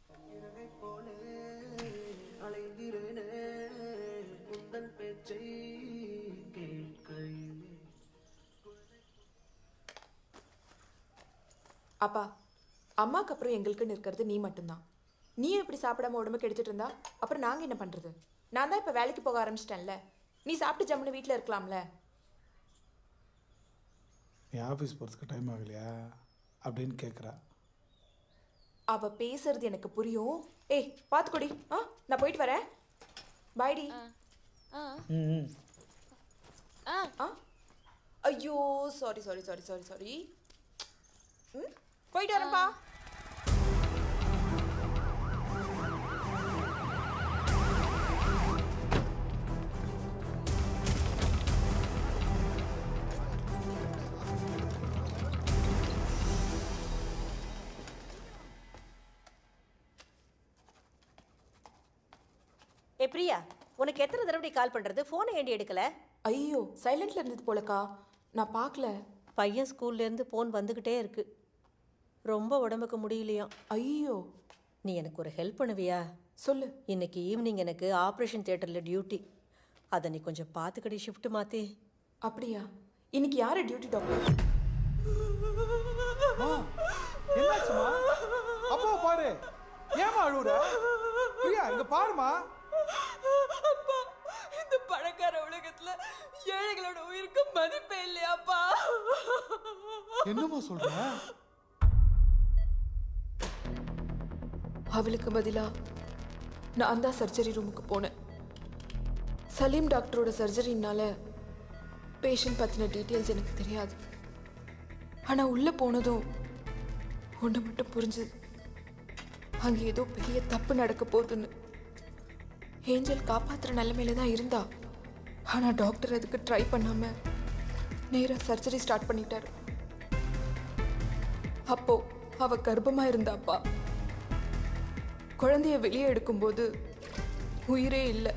அப்பா அம்மாக்கு அப்புறம் எங்களுக்குன்னு இருக்கிறது நீ மட்டும்தான் நீ இப்படி சாப்பிடாம உடம்பு கெடுத்துட்டு இருந்தா அப்புறம் நாங்க என்ன பண்றது நான் தான் இப்ப வேலைக்கு போக ஆரம்பிச்சிட்டேன்ல நீ சாப்பிட்டு ஜம்முன்னு வீட்ல இருக்கலாம்ல நீ ஆஃபீஸ் போகிறதுக்கு டைம் ஆகலையா அப்படின்னு கேட்குறா அவ பேசுறது எனக்கு புரியும் ஏய் பாத்துக்கோடி ஆ நான் போயிட்டு வரேன் பாய்டி ம் ஆ ஐயோ sorry sorry sorry sorry sorry ம் போயிட்டு வரேன்ப்பா ஏ பிரியா உனக்கு எத்தனை தடவை கால் பண்றது போனை ஏண்டி எடுக்கல ஐயோ சைலண்ட்ல இருந்தது போலக்கா நான் பார்க்கல பையன் ஸ்கூல்ல இருந்து போன் வந்துகிட்டே இருக்கு ரொம்ப உடம்புக்கு முடியலையாம் ஐயோ நீ எனக்கு ஒரு ஹெல்ப் பண்ணுவியா சொல்லு இன்னைக்கு ஈவினிங் எனக்கு ஆப்ரேஷன் தியேட்டர்ல டியூட்டி அதை நீ கொஞ்சம் பார்த்துக்கடி ஷிஃப்ட் மாத்தி அப்படியா இன்னைக்கு யாரு டியூட்டி டாக்டர் என்னாச்சுமா அப்பாவை பாரு ஏமா அழுவுற பிரியா இங்க பாருமா அப்பா இந்த பணக்கார உலகத்துல ஏழைகளோட உயிருக்கு மதிப்பே இல்லையாப்பா என்னம்மா சொல்ற அவளுக்கு பதிலா நான் தான் சர்ஜரி ரூமுக்கு போனேன் சலீம் டாக்டரோட சர்ஜரினால பேஷண்ட் பத்தின டீட்டெயில்ஸ் எனக்கு தெரியாது ஆனா உள்ள போனதும் ஒன்று மட்டும் புரிஞ்சுது அங்க ஏதோ பெரிய தப்பு நடக்க போகுதுன்னு ஏஞ்சல் காப்பாத்துற நிலைமையில தான் இருந்தா ஆனா டாக்டர் அதுக்கு ட்ரை பண்ணாம நேரா சர்ஜரி ஸ்டார்ட் பண்ணிட்டாரு அப்போ அவ கர்ப்பமா இருந்தாப்பா குழந்தைய வெளியே எடுக்கும்போது உயிரே இல்லை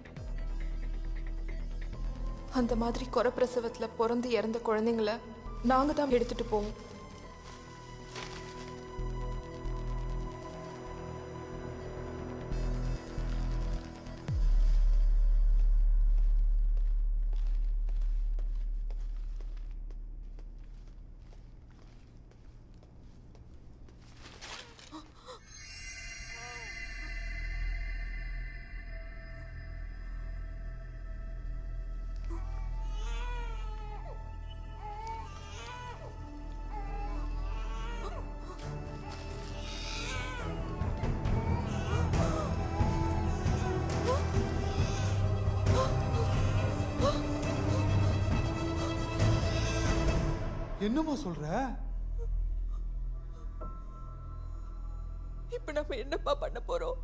அந்த மாதிரி குறப்பிரசவத்தில் பிறந்து இறந்த குழந்தைங்கள நாங்க தான் எடுத்துட்டு போவோம் என்னம்மா சொல்ற இப்ப நம்ம என்னப்பா பண்ண போறோம்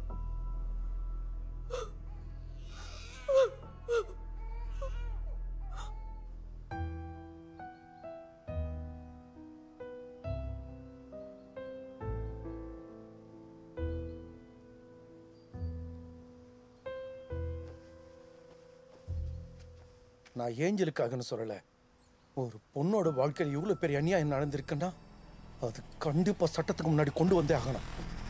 நான் ஏஞ்சலுக்காகன்னு சொல்லல ஒரு பொண்ணோட வாழ்க்கையில் இவ்வளவு பெரிய அநியாயம் நடந்திருக்குன்னா அது கண்டிப்பா சட்டத்துக்கு முன்னாடி கொண்டு வந்தே ஆகணும்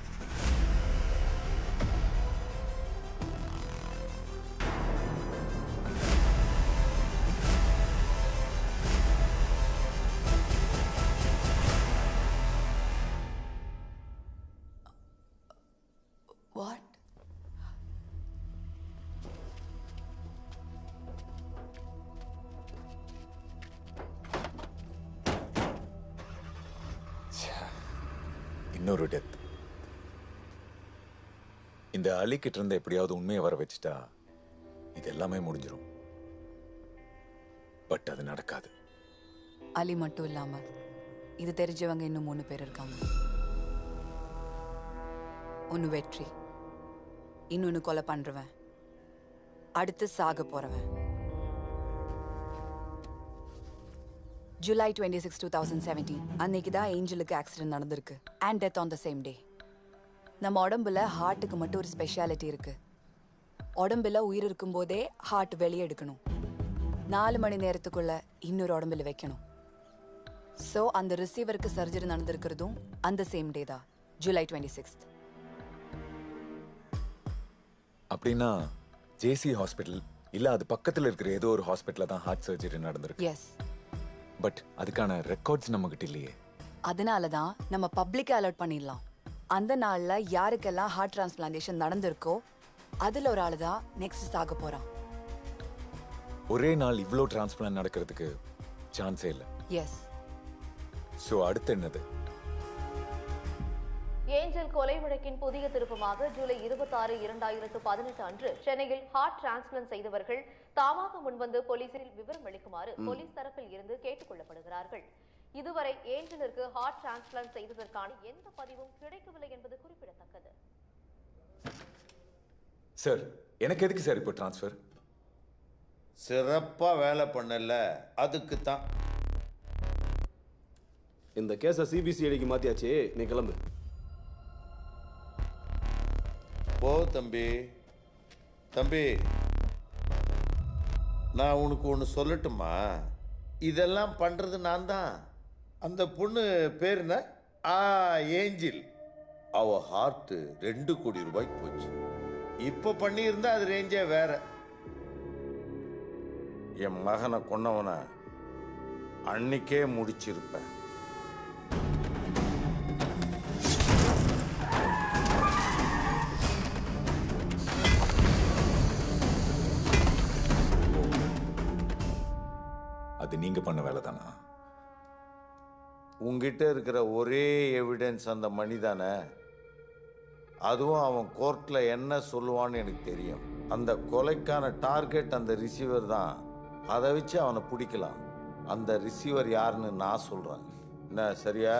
What? இன்னொரு டெத் இந்த அலிக்கிட்ட இருந்து எப்படியாவது உண்மையை வர வச்சுட்டா இது எல்லாமே முடிஞ்சிரும் பட் அது நடக்காது அலி மட்டும் இல்லாம இது தெரிஞ்சவங்க இன்னும் மூணு பேர் இருக்காங்க ஒன்னு வெற்றி இன்னொன்னு கொலை பண்றவன் அடுத்து சாக போறவன் July twenty six two thousand seventeen அன்னைக்கு தான் ஏஞ்சலுக்கு ஆக்சிடென்ட் நடந்திருக்கு and death on the same day நம்ம உடம்புல ஹார்ட்டுக்கு மட்டும் ஒரு ஸ்பெஷாலிட்டி இருக்கு உடம்புல உயிர் இருக்கும்போதே ஹார்ட் வெளியே எடுக்கணும் நாலு மணி நேரத்துக்குள்ள இன்னொரு உடம்புல வைக்கணும் ஸோ அந்த ரிசீவருக்கு சர்ஜரி நடந்திருக்கிறதும் அந்த சேம் டே தான் ஜூலை டுவெண்ட்டி சிக்ஸ்த் அப்படின்னா ஜேசி ஹாஸ்பிட்டல் இல்ல அது பக்கத்துல இருக்கிற ஏதோ ஒரு ஹாஸ்பிட்டல்ல தான் ஹார்ட் சர்ஜரி நடந்திருக்கு எஸ் பட் அதுக்கான ரெக்கார்ட்ஸ் நம்ம கிட்ட இல்லையே அதனால தான் நம்ம பப்ளிக்கை அலர்ட் பண்ணிடலாம் அந்த நாள்ல யாருக்கெல்லாம் ஹார்ட் டிரான்ஸ்பிளான்டேஷன் நடந்திருக்கோ அதுல ஒரு ஆளு தான் நெக்ஸ்ட் சாக போறான் ஒரே நாள் இவ்ளோ டிரான்ஸ்பிளான் நடக்கிறதுக்கு சான்ஸே இல்லை எஸ் ஸோ அடுத்து என்னது ஏஞ்சல் கொலை வழக்கின் புதிய திருப்பமாக ஜூலை இருபத்தாறு இரண்டாயிரத்து பதினெட்டு அன்று சென்னையில் ஹார்ட் டிரான்ஸ்பிளண்ட் செய்தவர்கள் தாமாக முன்வந்து போலீசில் விவரம் அளிக்குமாறு போலீஸ் தரப்பில் இருந்து கேட்டுக் கொள்ளப்படுகிறார்கள் இதுவரை ஏஞ்சலிற்கு ஹார்ட் டிரான்ஸ்பிளண்ட் செய்ததற்கான எந்த பதிவும் கிடைக்கவில்லை என்பது குறிப்பிடத்தக்கது சார் எனக்கு எதுக்கு சார் இப்போ டிரான்ஸ்ஃபர் சிறப்பா வேலை பண்ணல அதுக்கு தான் இந்த கேஸை சிபிசிஐடிக்கு மாத்தியாச்சு நீ கிளம்பு போ தம்பி தம்பி நான் உனக்கு ஒன்று சொல்லட்டுமா இதெல்லாம் பண்ணுறது நான் தான் அந்த பொண்ணு பேர் என்ன ஆ ஏஞ்சில் அவ ஹார்ட்டு ரெண்டு கோடி ரூபாய்க்கு போச்சு இப்போ பண்ணியிருந்தா அது ரேஞ்சே வேற என் மகனை கொன்னவனை அன்னைக்கே முடிச்சிருப்பேன் அது நீங்க பண்ண வேலை தானா உங்ககிட்ட இருக்கிற ஒரே எவிடன்ஸ் அந்த மணிதானே அதுவும் அவன் கோர்ட்டில் என்ன சொல்லுவான்னு எனக்கு தெரியும் அந்த கொலைக்கான டார்கெட் அந்த ரிசீவர் தான் அதை வச்சு அவனை பிடிக்கலாம் அந்த ரிசீவர் யாருன்னு நான் சொல்கிறேன் என்ன சரியா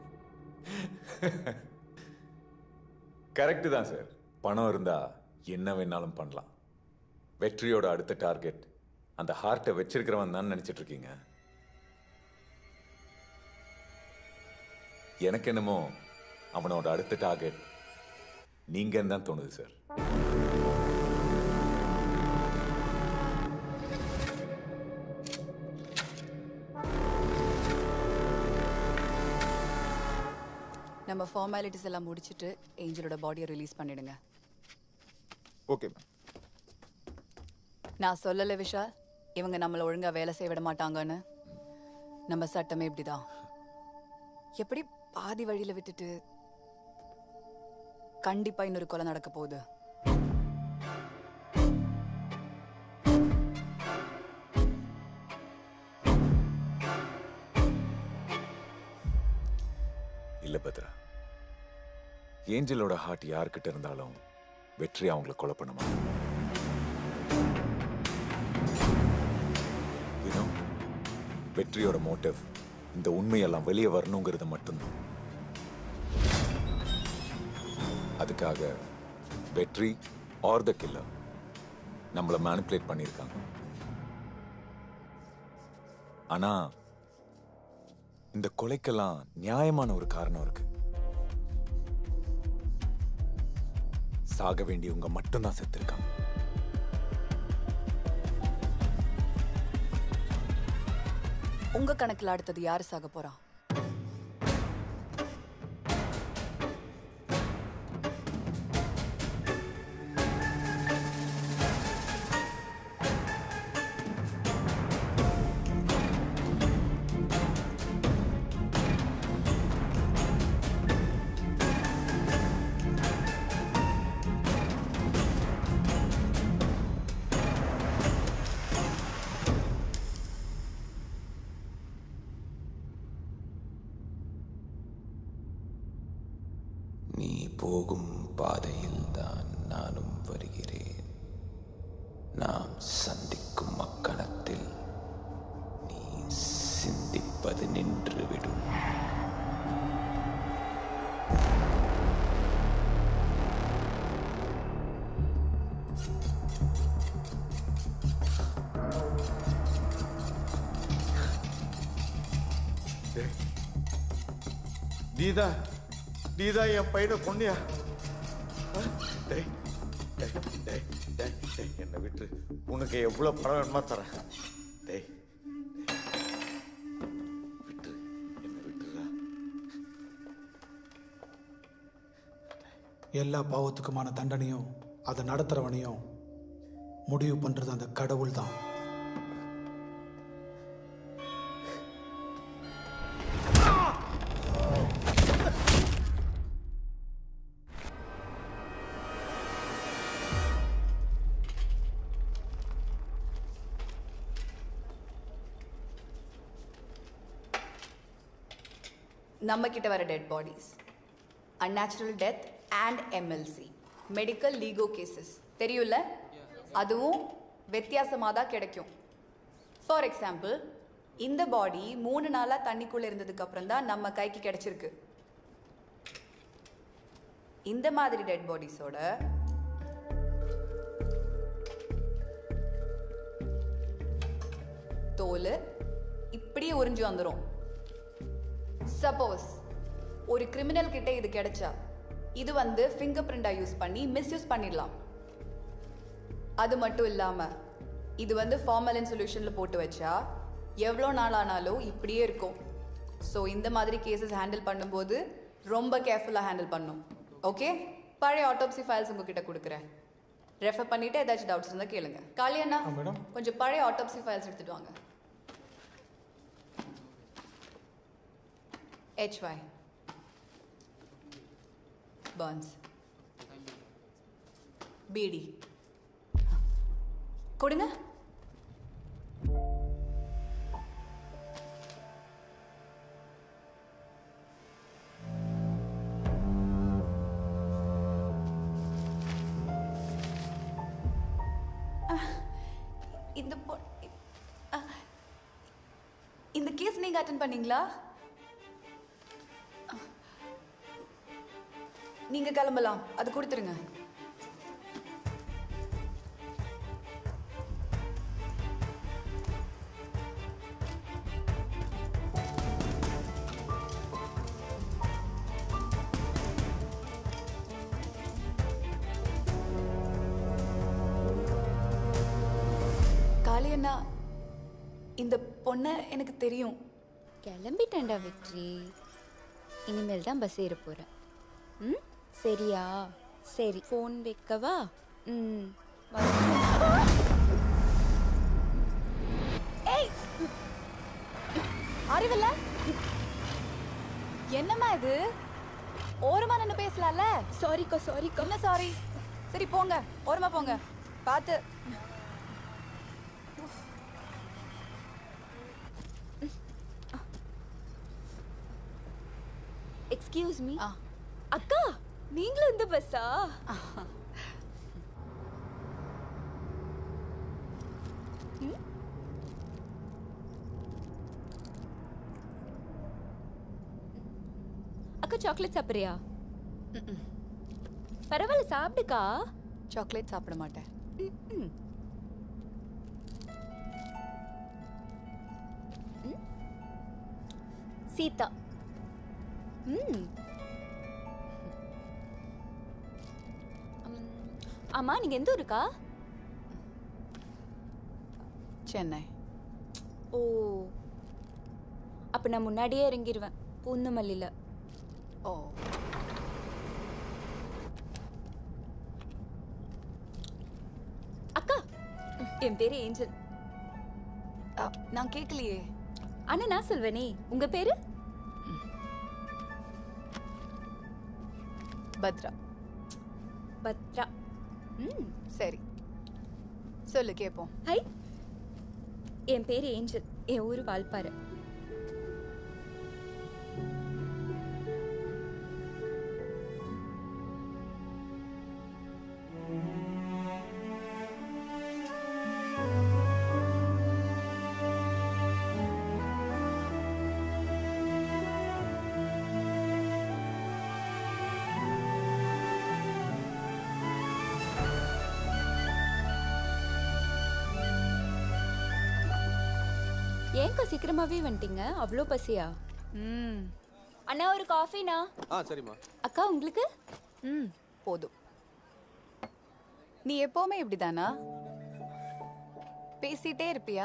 கரெக்டு தான் சார் பணம் இருந்தா என்ன வேணாலும் பண்ணலாம் வெற்றியோட அடுத்த டார்கெட் அந்த ஹார்ட்டை வச்சிருக்கிறவன் தான் நினைச்சிட்டு இருக்கீங்க எனக்கு என்னமோ அவனோட அடுத்த டார்கெட் நீங்கன்னு தான் தோணுது சார் நம்ம ஃபார்மாலிட்டிஸ் எல்லாம் முடிச்சிட்டு ஏஞ்சலோட பாடியை ரிலீஸ் பண்ணிடுங்க ஓகே நான் சொல்லல விஷால் இவங்க நம்மள ஒழுங்கா வேலை செய்ய விட மாட்டாங்கன்னு நம்ம சட்டமே இப்படிதான் எப்படி பாதி வழியில விட்டுட்டு கண்டிப்பா இன்னொரு கொலை நடக்க போகுது இல்ல பத்ரா ஏஞ்சலோட ஹார்ட் யார்கிட்ட இருந்தாலும் வெற்றி அவங்கள கொலை பண்ண மாட்டான் You know, வெற்றியோட மோட்டிவ் இந்த உண்மையெல்லாம் வெளியே வரணுங்கிறது மட்டும்தான் அதுக்காக வெற்றி ஆர் த கில்லர் நம்மளை மேனிப்புலேட் பண்ணியிருக்காங்க ஆனா இந்த கொலைக்கெல்லாம் நியாயமான ஒரு காரணம் இருக்கு சாக வேண்டியவங்க மட்டும்தான் செத்துருக்காங்க உங்க கணக்குல அடுத்தது யாரு சாக போறா நீ போகும் பாதையில் தான் நானும் வருகிறேன் நாம் சந்திக்கும் அக்கணத்தில் நீ சிந்திப்பது நின்றுவிடும் நீதா நீதா என் பையனை கொன்னியா ஆ? டேய் டேய் டேய் டேய் டேய் என்னை விட்டு உனக்கு எவ்வளோ பணம் வேணுமா தரேன் டேய் விட்டு என்னை விட்டுறா எல்லா பாவத்துக்குமான தண்டனையும் அதை நடத்துறவனையும் முடிவு பண்றது அந்த கடவுள் தான் நம்ம கிட்ட வர dead bodies unnatural death and MLC medical legal cases தெரியும்ல அதுவும் வித்தியாசமாக தான் கிடைக்கும் ஃபார் எக்ஸாம்பிள் இந்த பாடி மூணு நாளாக தண்ணிக்குள்ளே இருந்ததுக்கு அப்புறம் தான் நம்ம கைக்கு கிடைச்சிருக்கு இந்த மாதிரி டெட் பாடிஸோட தோல் இப்படியே உறிஞ்சு வந்துடும் சப்போஸ் ஒரு கிரிமினல் கிட்ட இது கிடைச்சா இது வந்து ஃபிங்கர் பிரிண்டா யூஸ் பண்ணி மிஸ்யூஸ் பண்ணிடலாம் அது மட்டும் இல்லாம இது வந்து ஃபார்மலின் சொல்யூஷன்ல போட்டு வச்சா எவ்வளோ நாள் ஆனாலும் இப்படியே இருக்கும் ஸோ இந்த மாதிரி கேசஸ் ஹேண்டில் பண்ணும்போது ரொம்ப கேர்ஃபுல்லாக ஹேண்டில் பண்ணும் ஓகே பழைய ஆட்டோப்சி ஃபைல்ஸ் உங்ககிட்ட கொடுக்குறேன் ரெஃபர் பண்ணிட்டு ஏதாச்சும் டவுட்ஸ் இருந்தால் கேளுங்க காளியண்ணா கொஞ்சம் பழைய ஆட்டோப்சி ஃபைல்ஸ் எடுத்துட்டு வாங்க HY. Burns. BD. கொடுங்க அஹ், இந்த பொ- அஹ், இந்த கேஸ் நீங்க அட்டன் பண்ணீங்களா நீங்க கிளம்பலாம் அது கொடுத்துருங்க காளியண்ணா இந்த பொண்ணை எனக்கு தெரியும் கிளம்பிட்டேன்டா வெற்றி இனிமேல் தான் பஸ் ஏற போகிறேன் ம் சரியா சரி ஃபோன் வைக்கவா ம் ஏய் அறிவில்ல என்னம்மா இது ஓரமா நின்று பேசலாம்ல சாரிக்கா சாரிக்கா என்ன சாரி சரி போங்க ஓரமா போங்க பார்த்து எக்ஸ்கியூஸ் மீ அக்கா நீங்களும் இந்த பஸ்ஸா சாக்லேட் சாப்பிட்றியா பரவாயில்ல சாப்பிடுக்கா சாக்லேட் சாப்பிட மாட்டேன் ம். ம். சீதா ம் ம். ஆமா நீங்க எந்த ஊருக்கா சென்னை ஓ அப்ப நான் முன்னாடியே இறங்கிடுவேன் பூந்தமல்லியில ஓ அக்கா என் பேரு ஏஞ்சல் நான் கேட்கலையே ஆனா நான் சொல்வேனே உங்க பேரு பத்ரா பத்ரா ம் சரி சொல்லு கேட்போம் ஹை என் பேரு ஏஞ்சல் என் ஊரு வால்பாறை ஏன்க்கா சீக்கிரமாவே வந்துட்டீங்க அவ்வளோ பசியா ம் அண்ணா ஒரு காஃபினா ஆ சரிம்மா அக்கா உங்களுக்கு ம் போதும் நீ எப்பவுமே இப்படிதானா பேசிட்டே இருப்பியா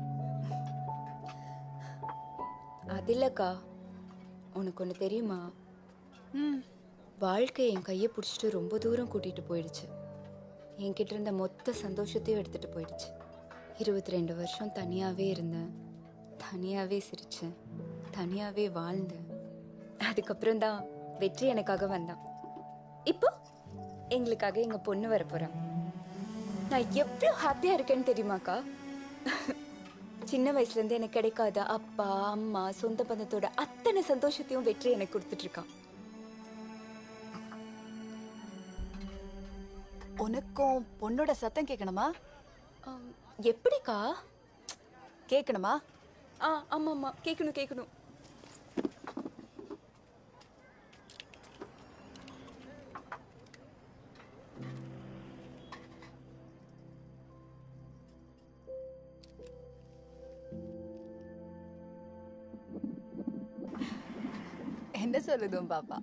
அது இல்லக்கா உனக்கு ஒன்று தெரியுமா ம் வாழ்க்கை என் கையை பிடிச்சிட்டு ரொம்ப தூரம் கூட்டிட்டு போயிடுச்சு என்கிட்ட இருந்த மொத்த சந்தோஷத்தையும் எடுத்துட்டு போயிடுச்சு இருபத்தி ரெண்டு வருஷம் தனியாவே இருந்தேன் தனியாவே சிரிச்சேன் தனியாவே வாழ்ந்தேன் அதுக்கப்புறம் தான் வெற்றி எனக்காக வந்தான் இப்போ எங்களுக்காக எங்க பொண்ணு வர போறான் நான் எவ்வளோ ஹாப்பியா இருக்கேன்னு தெரியுமாக்கா சின்ன வயசுல இருந்து எனக்கு கிடைக்காத அப்பா அம்மா சொந்த பந்தத்தோட அத்தனை சந்தோஷத்தையும் வெற்றி எனக்கு கொடுத்துட்டு இருக்கான் உனக்கும் பொண்ணோட சத்தம் கேட்கணுமா எப்படிக்கா கேட்கணுமா ஆ ஆமா ஆமா கேட்கணும் கேட்கணும் என்ன சொல்லுதும் பாப்பா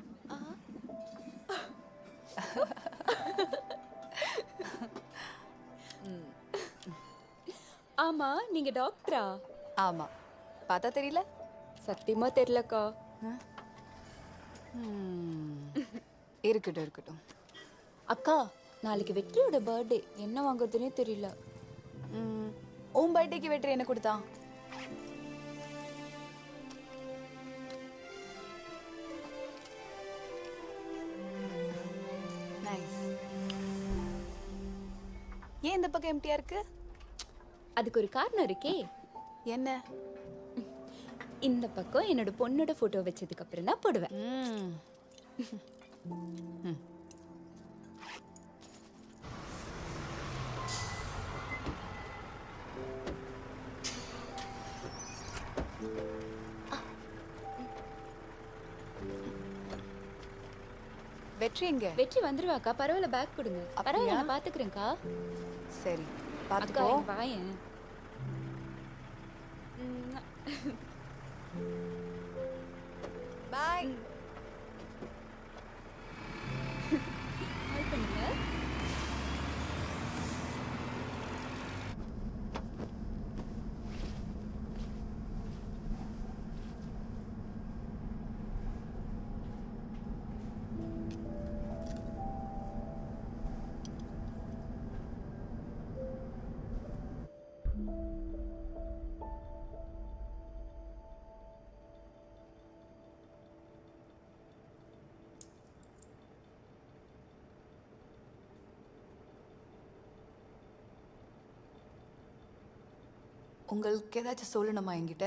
ஆமா நீங்க டாக்டரா ஆமா பார்த்தா தெரியல சத்தியமா தெரியலக்கா இருக்கட்டும் இருக்கட்டும் அக்கா நாளைக்கு வெற்றியோட பர்த்டே என்ன வாங்குறதுனே தெரியல ம், உன் பர்த்டேக்கு வெற்றி என்ன கொடுத்தான் நைஸ் ஏன் இந்த பக்கம் எம்டியா இருக்கு அதுக்கு ஒரு காரணம் இருக்கே என்ன இந்த பக்கம் என்னோட பொண்ணோட போட்டோ வச்சதுக்கு அப்புறம் தான் போடுவேன் வெற்றி எங்க வெற்றி வந்துருவாக்கா பரவாயில்ல பேக் கொடுங்க பரவாயில்ல நான் பாத்துக்கிறேன்க்கா சரி அக்கா பாத்துக்கோ இங்க வாயேன் பாய் கால் பண்ணுங்க உங்களுக்கு ஏதாச்சும் சொல்லணுமா என்கிட்ட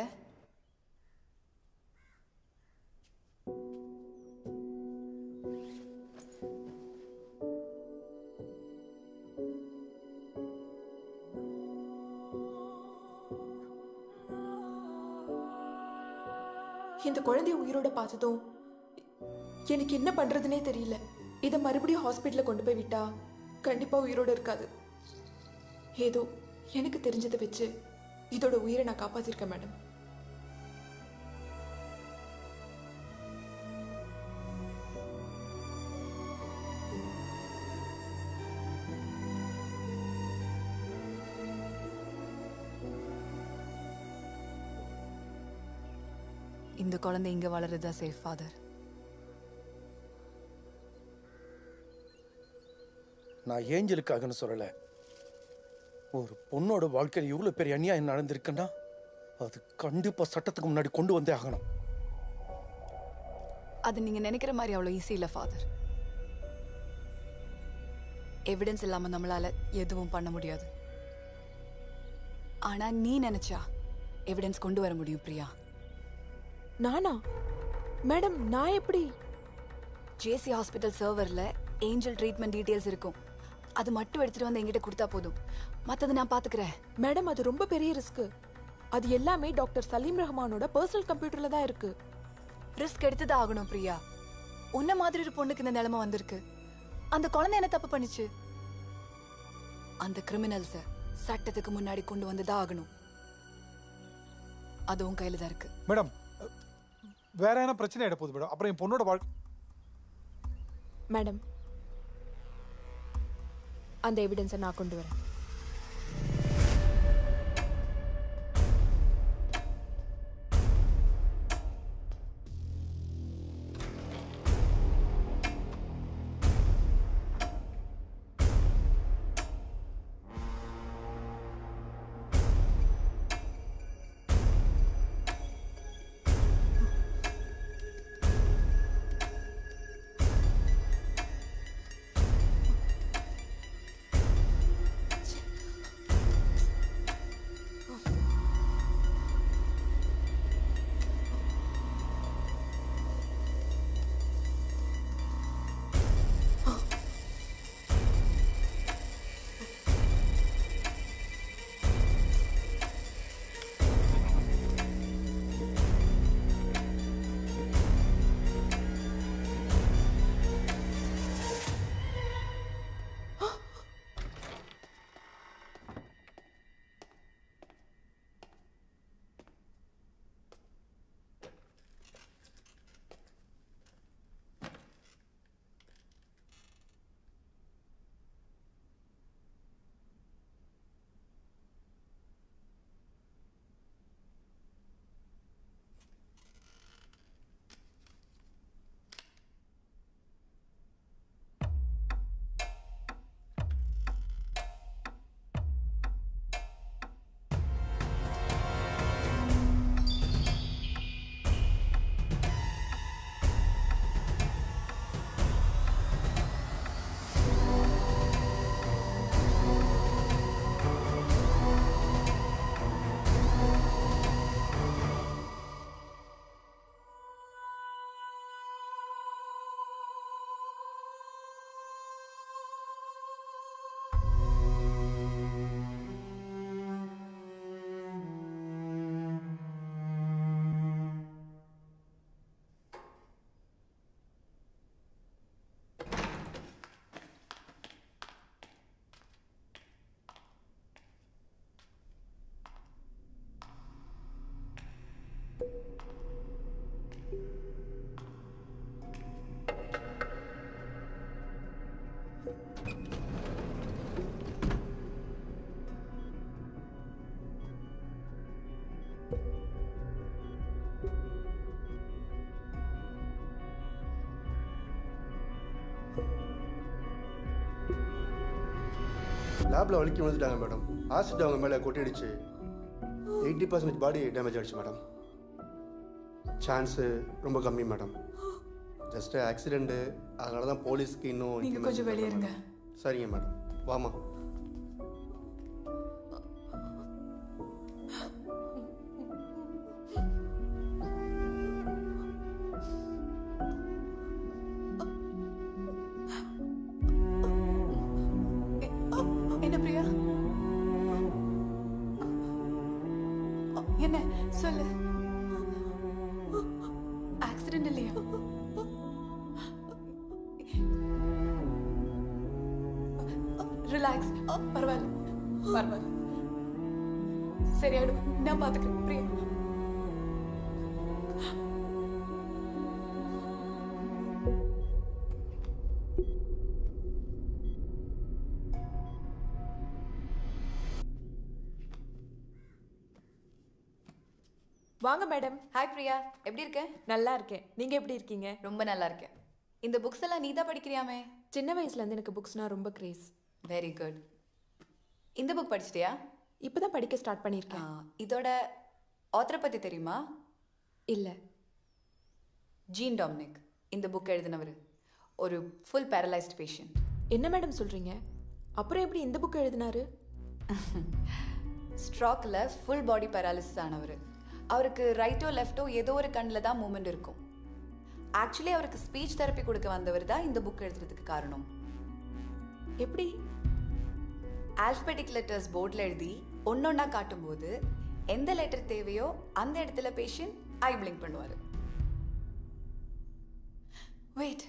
இந்த குழந்தைய உயிரோட பார்த்ததும் எனக்கு என்ன பண்றதுனே தெரியல இதை மறுபடியும் ஹாஸ்பிட்டல்ல கொண்டு போய் விட்டா கண்டிப்பா உயிரோட இருக்காது ஏதோ எனக்கு தெரிஞ்சதை வச்சு இதோட உயிரை நான் காப்பாத்திருக்கேன் மேடம் இந்த குழந்தை இங்க வளருதா சேஃப் ஃபாதர் நான் ஏஞ்சலுக்காகன்னு சொல்லல ஒரு பொண்ணோட வாழ்க்கையில் இவ்வளவு பெரிய அநியாயம் நடந்திருக்குன்னா அது கண்டிப்பா சட்டத்துக்கு முன்னாடி கொண்டு வந்தே ஆகணும் அது நீங்க நினைக்கிற மாதிரி அவ்வளோ ஈஸி இல்லை ஃபாதர் எவிடன்ஸ் இல்லாம நம்மளால எதுவும் பண்ண முடியாது ஆனா நீ நினைச்சா எவிடன்ஸ் கொண்டு வர முடியும் பிரியா நானா மேடம் நான் எப்படி ஜேசி ஹாஸ்பிட்டல் சர்வர்ல ஏஞ்சல் ட்ரீட்மெண்ட் டீடைல்ஸ் இருக்கும் அது மட்டும் எடுத்துட்டு வந்து என்கிட்ட கொடுத்தா போதும் மத்தது நான் பாத்துக்கிறேன் மேடம் அது ரொம்ப பெரிய ரிஸ்க் அது எல்லாமே டாக்டர் சலீம் ரஹ்மானோட பர்சனல் கம்ப்யூட்டர்ல தான் இருக்கு ரிஸ்க் எடுத்துதான் ஆகணும் பிரியா உன்ன மாதிரி ஒரு பொண்ணுக்கு இந்த நிலைமை வந்திருக்கு அந்த குழந்தை என்ன தப்பு பண்ணுச்சு அந்த கிரிமினல்ஸ சட்டத்துக்கு முன்னாடி கொண்டு வந்துதான் ஆகணும் அது உன் கையில தான் இருக்கு மேடம் வேற என்ன பிரச்சனை ஆயிட போகுது மேடம் அப்புறம் என் பொண்ணோட வாழ்க்கை மேடம் அந்த எவிடன்ஸை நான் கொண்டு வரேன் லேபில் வலிக்கி விழுந்துட்டாங்க மேடம் ஆசிட் அவங்க மேலே கொட்டிடுச்சு எயிட்டி பர்சன்டேஜ் பாடி டேமேஜ் ஆயிடுச்சு மேடம் சான்ஸு ரொம்ப கம்மி மேடம் ஜஸ்ட் ஆக்சிடென்ட்டு அதனால தான் போலீஸ்க்கு இன்னும் நீங்க information கொஞ்சம் வெளியே தரல இருங்க. மேடம். சரிங்க மேடம் வாமா என்ன பிரியா என்ன சொல்லு ஆக்சிடென்ட் இல்லையா ரிலாக்ஸ் பரவாயில்ல பரவாயில்ல சரியாயிடும் நான் பாத்துக்கிறேன் பிரியா வாங்க மேடம் ஹாய் பிரியா எப்படி இருக்க நல்லா இருக்கேன் நீங்க எப்படி இருக்கீங்க ரொம்ப நல்லா இருக்கேன் இந்த புக்ஸ் எல்லாம் நீ தான் படிக்கிறியாமே சின்ன வயசுல இருந்து எனக்கு புக்ஸ்னா ரொம்ப கிரேஸ் வெரி குட் இந்த புக் படிச்சிட்டியா இப்பதான் படிக்க ஸ்டார்ட் பண்ணியிருக்கேன் இதோட ஆத்தரை பத்தி தெரியுமா இல்ல ஜீன் டாமினிக் இந்த புக் எழுதினவர் ஒரு ஃபுல் பேரலைஸ்ட் பேஷண்ட் என்ன மேடம் சொல்றீங்க அப்புறம் எப்படி இந்த புக் எழுதினாரு ஸ்ட்ராக்ல ஃபுல் பாடி பேராலிசிஸ் ஆனவர் அவருக்கு ரைட்டோ லெஃப்டோ ஏதோ ஒரு கண்ணில் தான் மூமெண்ட் இருக்கும் ஆக்சுவலி அவருக்கு ஸ்பீச் தெரப்பி கொடுக்க வந்தவர் தான் இந்த புக் எழுதுறதுக்கு காரணம் எப்படி ஆல்பபெட்டிக் லெட்டர்ஸ் போர்டில் எழுதி ஒன்னொன்னா காட்டும்போது எந்த லெட்டர் தேவையோ அந்த இடத்துல பேஷண்ட் ஐ பிளிங்க் பண்ணுவார் வெயிட்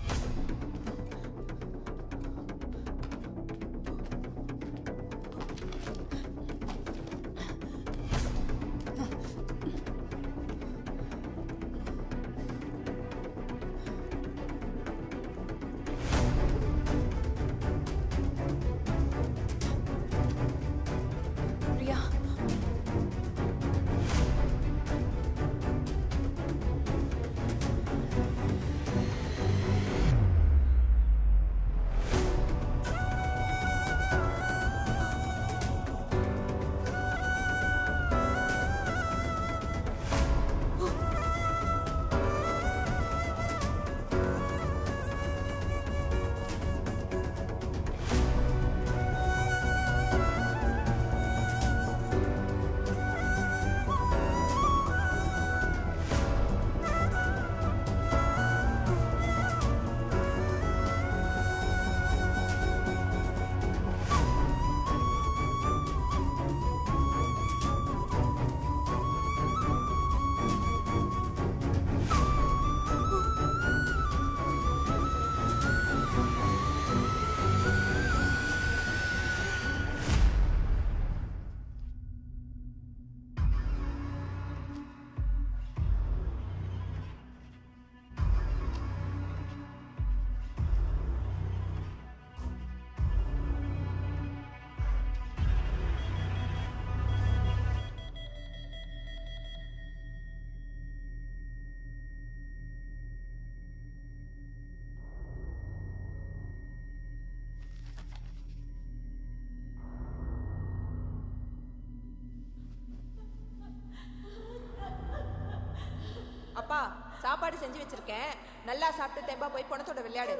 பிரியா அப்பா சாப்பாடு செஞ்சு வச்சிருக்கேன் நல்லா சாப்பிட்டு தெம்பா போய் பணத்தோட விளையாடு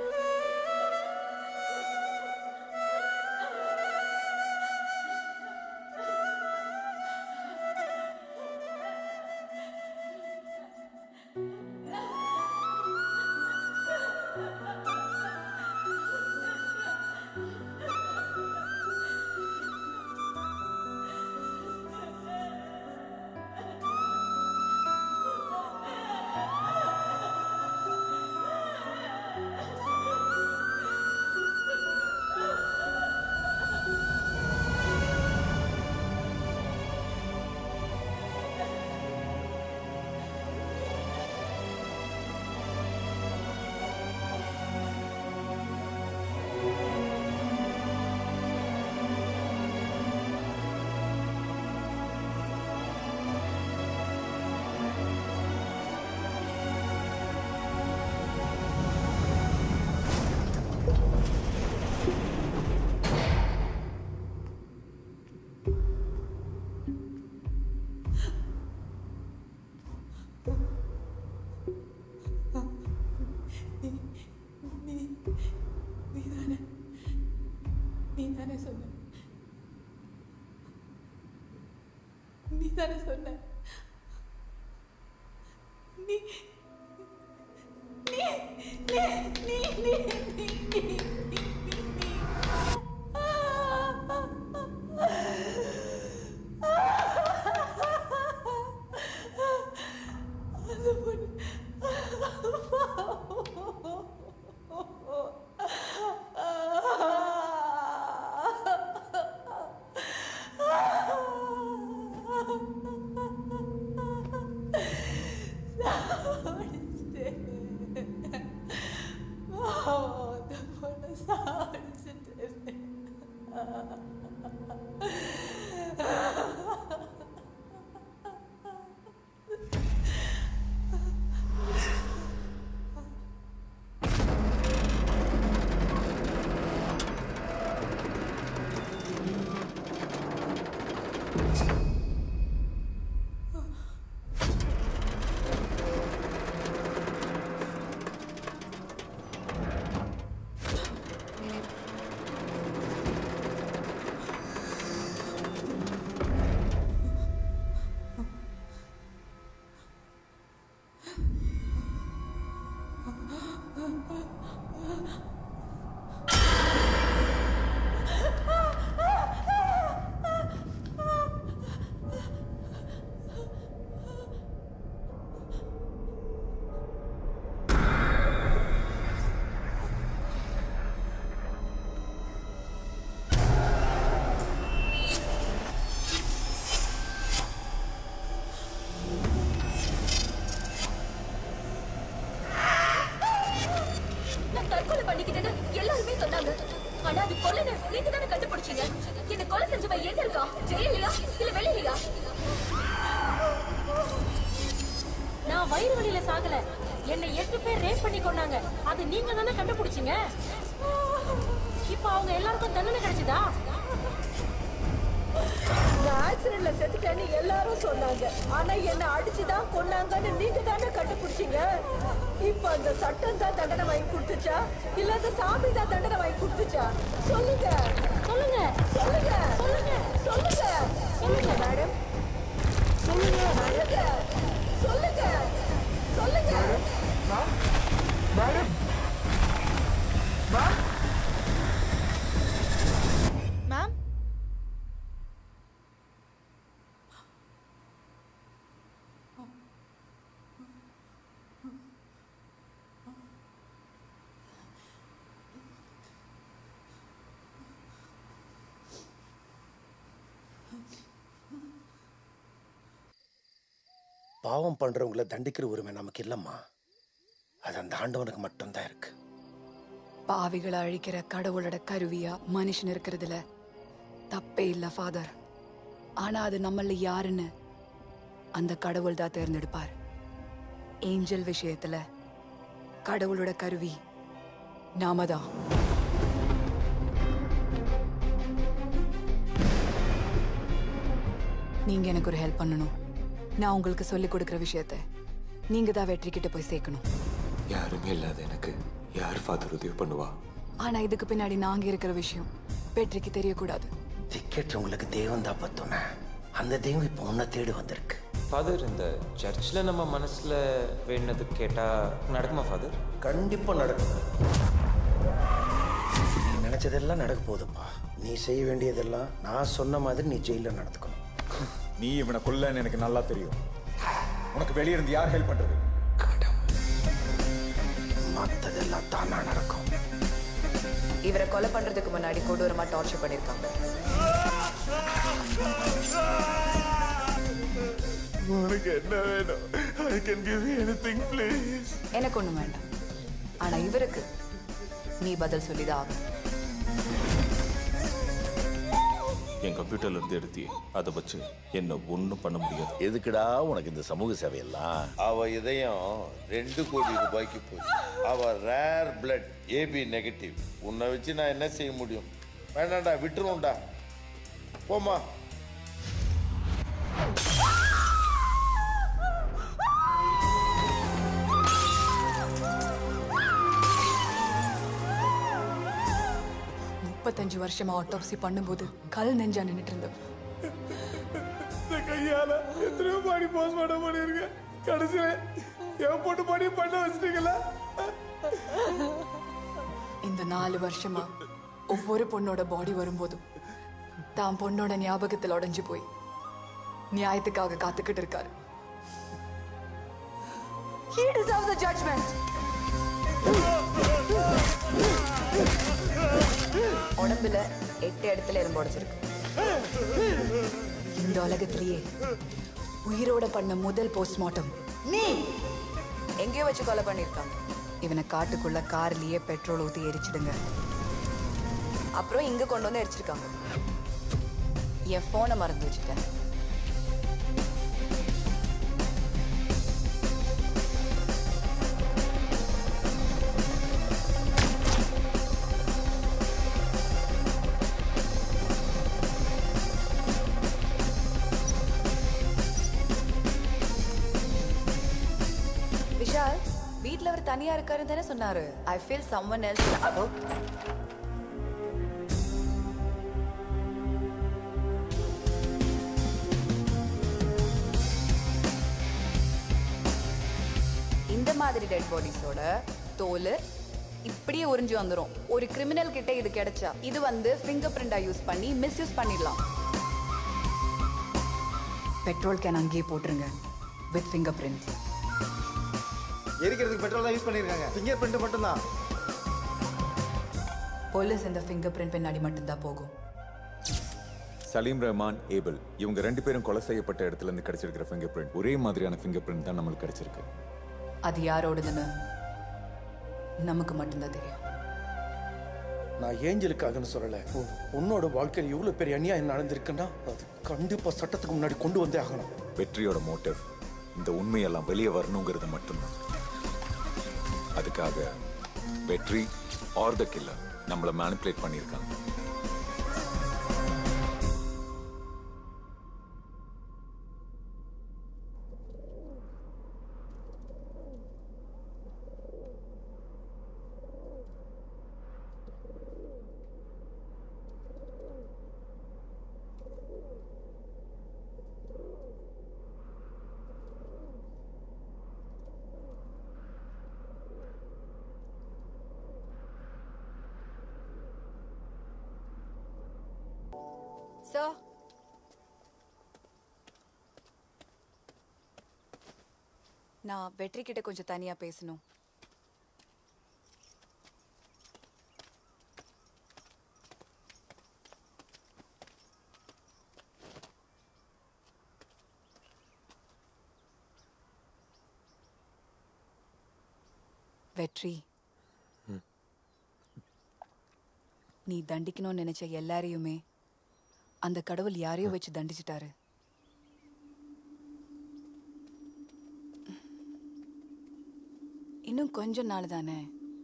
நீ நீதானே நீதானே சொன்ன நீதானே சொன்ன நீ நீ நீ நீ நீ நீ நீ நீ அந்த பொண்ணு நான் தற்கொலை பண்ணிக்கிட்டேன்னு எல்லாருமே சொன்னாங்க ஆனா அது கொலைன்னு நீங்க தானே கண்டுபிடிச்சீங்க என்ன கொலை செஞ்சவன் எங்க இருக்கா ஜெயிலையா இல்ல வெளியிலயா நான் வயிறு வலியில சாகல என்னை எட்டு பேர் ரேப் பண்ணி கொண்டாங்க அது நீங்க தானே கண்டுபிடிச்சீங்க இப்போ அவங்க எல்லாருக்கும் தண்டனை கிடைச்சதா நான் ஆக்சிடென்ட்ல செத்துட்டேன்னு எல்லாரும் சொன்னாங்க ஆனா என்ன அடிச்சுதான் கொன்னாங்கன்னு நீங்க தானே கண்டுபிடிச்சீங்க இப்ப அந்த சட்டம் தான் தண்டனை வாங்கி கொடுத்துச்சா இல்ல அந்த சாமி தான் தண்டனை வாங்கி கொடுத்துச்சா சொல்லுங்க சொல்லுங்க சொல்லுங்க சொல்லுங்க சொல்லுங்க சொல்லுங்க மேடம் சொல்லுங்க சொல்லுங்க சொல்லுங்க சொல்லுங்க மேடம் மேம் பாவம் பண்றவங்கள தண்டிக்கிற உரிமை நமக்கு இல்லம்மா அது அந்த ஆண்டவனுக்கு மட்டும்தான் இருக்கு பாவிகளை அழிக்கிற கடவுளோட கருவியா மனுஷன் இருக்கிறதுல தப்பே இல்ல ஃபாதர் ஆனா அது நம்மள யாருன்னு அந்த கடவுள் தான் தேர்ந்தெடுப்பார் ஏஞ்சல் விஷயத்துல கடவுளோட கருவி நாம தான் நீங்க எனக்கு ஒரு ஹெல்ப் பண்ணணும் நான் உங்களுக்கு சொல்லிக் கொடுக்கிற விஷயத்த நீங்க தான் வெற்றி கிட்ட போய் சேர்க்கணும் யாருமே இல்லாத எனக்கு யார் ஃபாதர் உதவி பண்ணுவா ஆனா இதுக்கு பின்னாடி நாங்க இருக்கிற விஷயம் வெற்றிக்கு தெரியக்கூடாது டிக்கெட் உங்களுக்கு தெய்வம் தான் பத்தோமே அந்த தெய்வம் இப்போ உன்னை தேடி வந்திருக்கு ஃபாதர் இந்த சர்ச்சில் நம்ம மனசில் வேணுனது கேட்டால் நடக்குமா ஃபாதர் கண்டிப்பா நடக்கும் நீ நினைச்சதெல்லாம் நடக்க போகுதுப்பா நீ செய்ய வேண்டியதெல்லாம் நான் சொன்ன மாதிரி நீ ஜெயில நடந்துக்கணும் நீ இவனை கொல்லன்னு எனக்கு நல்லா தெரியும் உனக்கு வெளியே இருந்து யார் ஹெல்ப் பண்றது மத்ததெல்லாம் தானா நடக்கும் இவரை கொலை பண்றதுக்கு முன்னாடி கொடூரமா டார்ச்சர் பண்ணிருக்காங்க உனக்கு என்ன வேணும் I can give you anything please எனக்கு ஒண்ணும் வேண்டாம் ஆனா இவருக்கு நீ பதில் சொல்லிதான் ஆகணும் என் கம்ப்யூட்டர்ல இருந்து எடுத்தியே அதை வச்சு என்ன ஒன்றும் பண்ண முடியாது எதுக்குடா உனக்கு இந்த சமூக சேவையெல்லாம் அவ இதயம் ரெண்டு கோடி ரூபாய்க்கு போச்சு அவ ரேர் பிளட் ஏபி நெகட்டிவ் உன்னை வச்சு நான் என்ன செய்ய முடியும் வேண்டாம்டா விட்டுருவோம்டா போமா முப்பத்தஞ்சு வருஷமா ஆட்டோப்சி பண்ணும்போது கல் நெஞ்சா நின்னுட்டு இருந்தவ இந்த கையால எத்தனையோ பாடி போஸ்ட்மார்ட்டம் பண்ணியிருக்கேன் கடைசியில என் பொண்ணு பாடி பண்ண வச்சிட்டீங்களா இந்த நாலு வருஷமா ஒவ்வொரு பொண்ணோட பாடி வரும்போதும் தான் பொண்ணோட ஞாபகத்தில் உடைஞ்சு போய் நியாயத்துக்காக காத்துக்கிட்டு இருக்காரு He deserves a judgment. உடம்புல எட்டு இடத்துல எலும்பு உடைச்சிருக்கு இந்த உலகத்திலேயே உயிரோட பண்ண முதல் போஸ்ட்மார்ட்டம் நீ எங்கேயோ வச்சு கொலை பண்ணிருக்காங்க இவனை காட்டுக்குள்ள கார்லயே பெட்ரோல் ஊத்தி எரிச்சிடுங்க அப்புறம் இங்க கொண்டு வந்து அடிச்சிருக்காங்க என் போனை மறந்து வச்சுட்டேன் விஷால் வீட்ல அவர் தனியா இருக்காருன்னு தானே சொன்னாரு ஐ ஃபீல் சம்மன் எல்ஸ் இந்த மாதிரி டெட் பாடிஸோட தோல் இப்படியே உறிஞ்சு வந்துரும் ஒரு கிரிமினல் கிட்ட இது கிடைச்சா இது வந்து ஃபிங்கர் பிரிண்டா யூஸ் பண்ணி மிஸ்யூஸ் பண்ணிடலாம் பெட்ரோல் கேன் அங்கேயே போட்டுருங்க வித் ஃபிங்கர் பிரிண்ட் எரிக்கிறதுக்கு பெட்ரோல் தான் யூஸ் பண்ணியிருக்காங்க ஃபிங்கர் பிரிண்ட் மட்டும்தான் போலீஸ் இந்த ஃபிங்கர் பிரிண்ட் பின்னாடி மட்டும்தான் போகும் சலீம் ரஹ்மான் ஏபிள் இவங்க ரெண்டு பேரும் கொலை செய்யப்பட்ட இடத்துல இருந்து கிடைச்சிருக்கிற ஃபிங்கர் பிரிண்ட் ஒரே மாதிரியான ஃபிங்கர் பிரிண்ட் தான் நம்மளுக்கு கிடைச்சிருக்கு அது யாரோடதுன்னு நமக்கு மட்டும்தான் தெரியும் நான் ஏஞ்சலுக்காகன்னு சொல்லல உன் உன்னோட வாழ்க்கையில் இவ்வளவு பெரிய அநியாயம் நடந்திருக்குன்னா அது கண்டிப்பா சட்டத்துக்கு முன்னாடி கொண்டு வந்தே ஆகணும் வெற்றியோட மோட்டிவ் இந்த உண்மையெல்லாம் வெளியே வரணுங்கிறது மட்டும்தான் அதுக்காக வெற்றி ஆர் த கில்லர் நம்மளை மேனிப்புலேட் பண்ணியிருக்காங்க சார் நான் வெற்றி கிட்ட கொஞ்சம் தனியா பேசணும் வெற்றி நீ தண்டிக்கணும்னு நினைச்ச எல்லாரையுமே அந்த கடவுள் யாரையோ வச்சு தண்டிச்சிட்டாரு இன்னும் கொஞ்ச நாள் தானே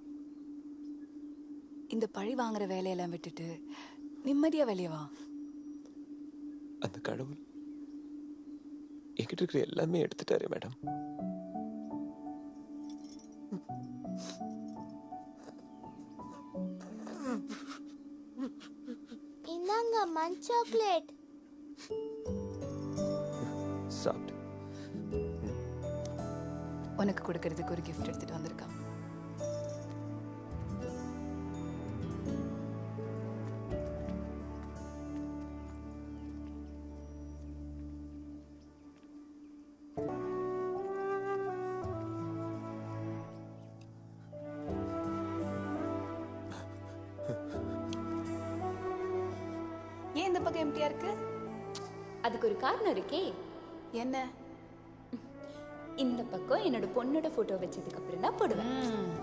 இந்த பழி வாங்குற வேலையெல்லாம் விட்டுட்டு நிம்மதியா வெளியே வா அந்த கடவுள் என்கிட்ட இருக்கிற எல்லாமே எடுத்துட்டாரு மேடம் இந்தாங்க மண் சாக்லேட் சாப்பிட்டு உனக்கு கொடுக்கறதுக்கு ஒரு gift எடுத்துட்டு வந்திருக்கான் ஏன் இந்த பக்கம் எம்டியா இருக்கு அதுக்கு ஒரு காரணம் இருக்கே என்ன இந்த பக்கம் என்னோட பொண்ணோட போட்டோ வச்சதுக்கு அப்புறம் தான் போடுவேன்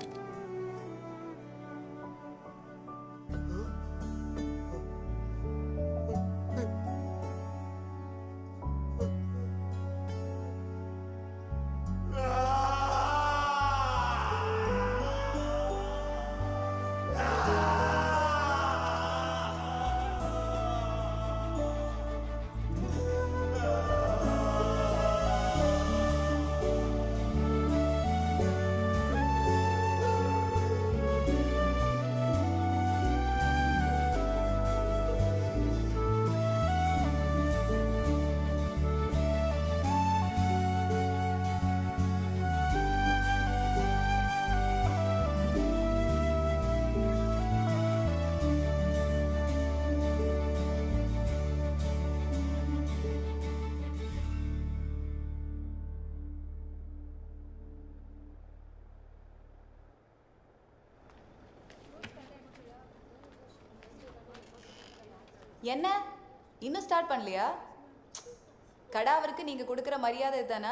என்ன இன்னும் ஸ்டார்ட் பண்ணலையா கடாவருக்கு நீங்க கொடுக்கிற மரியாதை தானா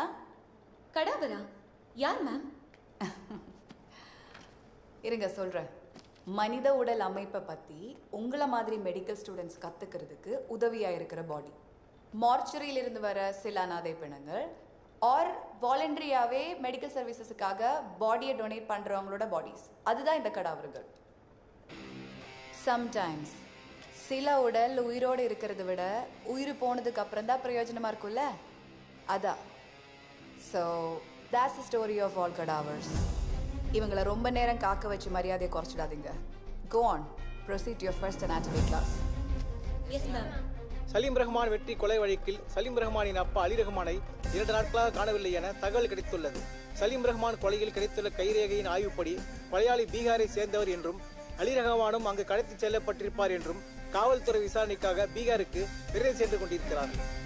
கடாவரா யார் மேம் இருங்க சொல்றேன் மனித உடல் அமைப்பை பற்றி உங்களை மாதிரி மெடிக்கல் ஸ்டூடெண்ட்ஸ் கற்றுக்கிறதுக்கு உதவியாக இருக்கிற பாடி மார்ச்சுரியில் இருந்து வர சில அனாதை பிணங்கள் ஆர் வாலண்டரியாகவே மெடிக்கல் சர்வீசஸுக்காக பாடியை டொனேட் பண்ணுறவங்களோட பாடிஸ் அதுதான் இந்த கடாவர்கள் சம்டைம்ஸ் சில உடல் உயிரோடு இருக்கிறத விட உயிர் போனதுக்கு அப்புறம் தான் பிரயோஜனமாக இருக்கும்ல அதான் so that's the story of all cadavers இவங்களை ரொம்ப நேரம் காக்க வச்சு மரியாதையை குறைச்சிடாதீங்க go on proceed your first anatomy class yes ma'am Salim Rahman Vetri கொலை வழக்கில் சலீம் ரஹ்மானின் அப்பா அலி ரஹ்மானை இரண்டு நாட்களாக காணவில்லை என தகவல் கிடைத்துள்ளது சலீம் ரஹ்மான் கொலையில் கிடைத்துள்ள கைரேகையின் ஆய்வுப்படி கொலையாளி பீகாரை சேர்ந்தவர் என்றும் அலி ரஹ்மானும் அங்கு கடத்திச் செல்லப்பட்டிருப்பார் என்றும் காவல்துறை விசாரணைக்காக பீகாருக்கு விரைந்து சென்று கொண்டிருக்கிறார்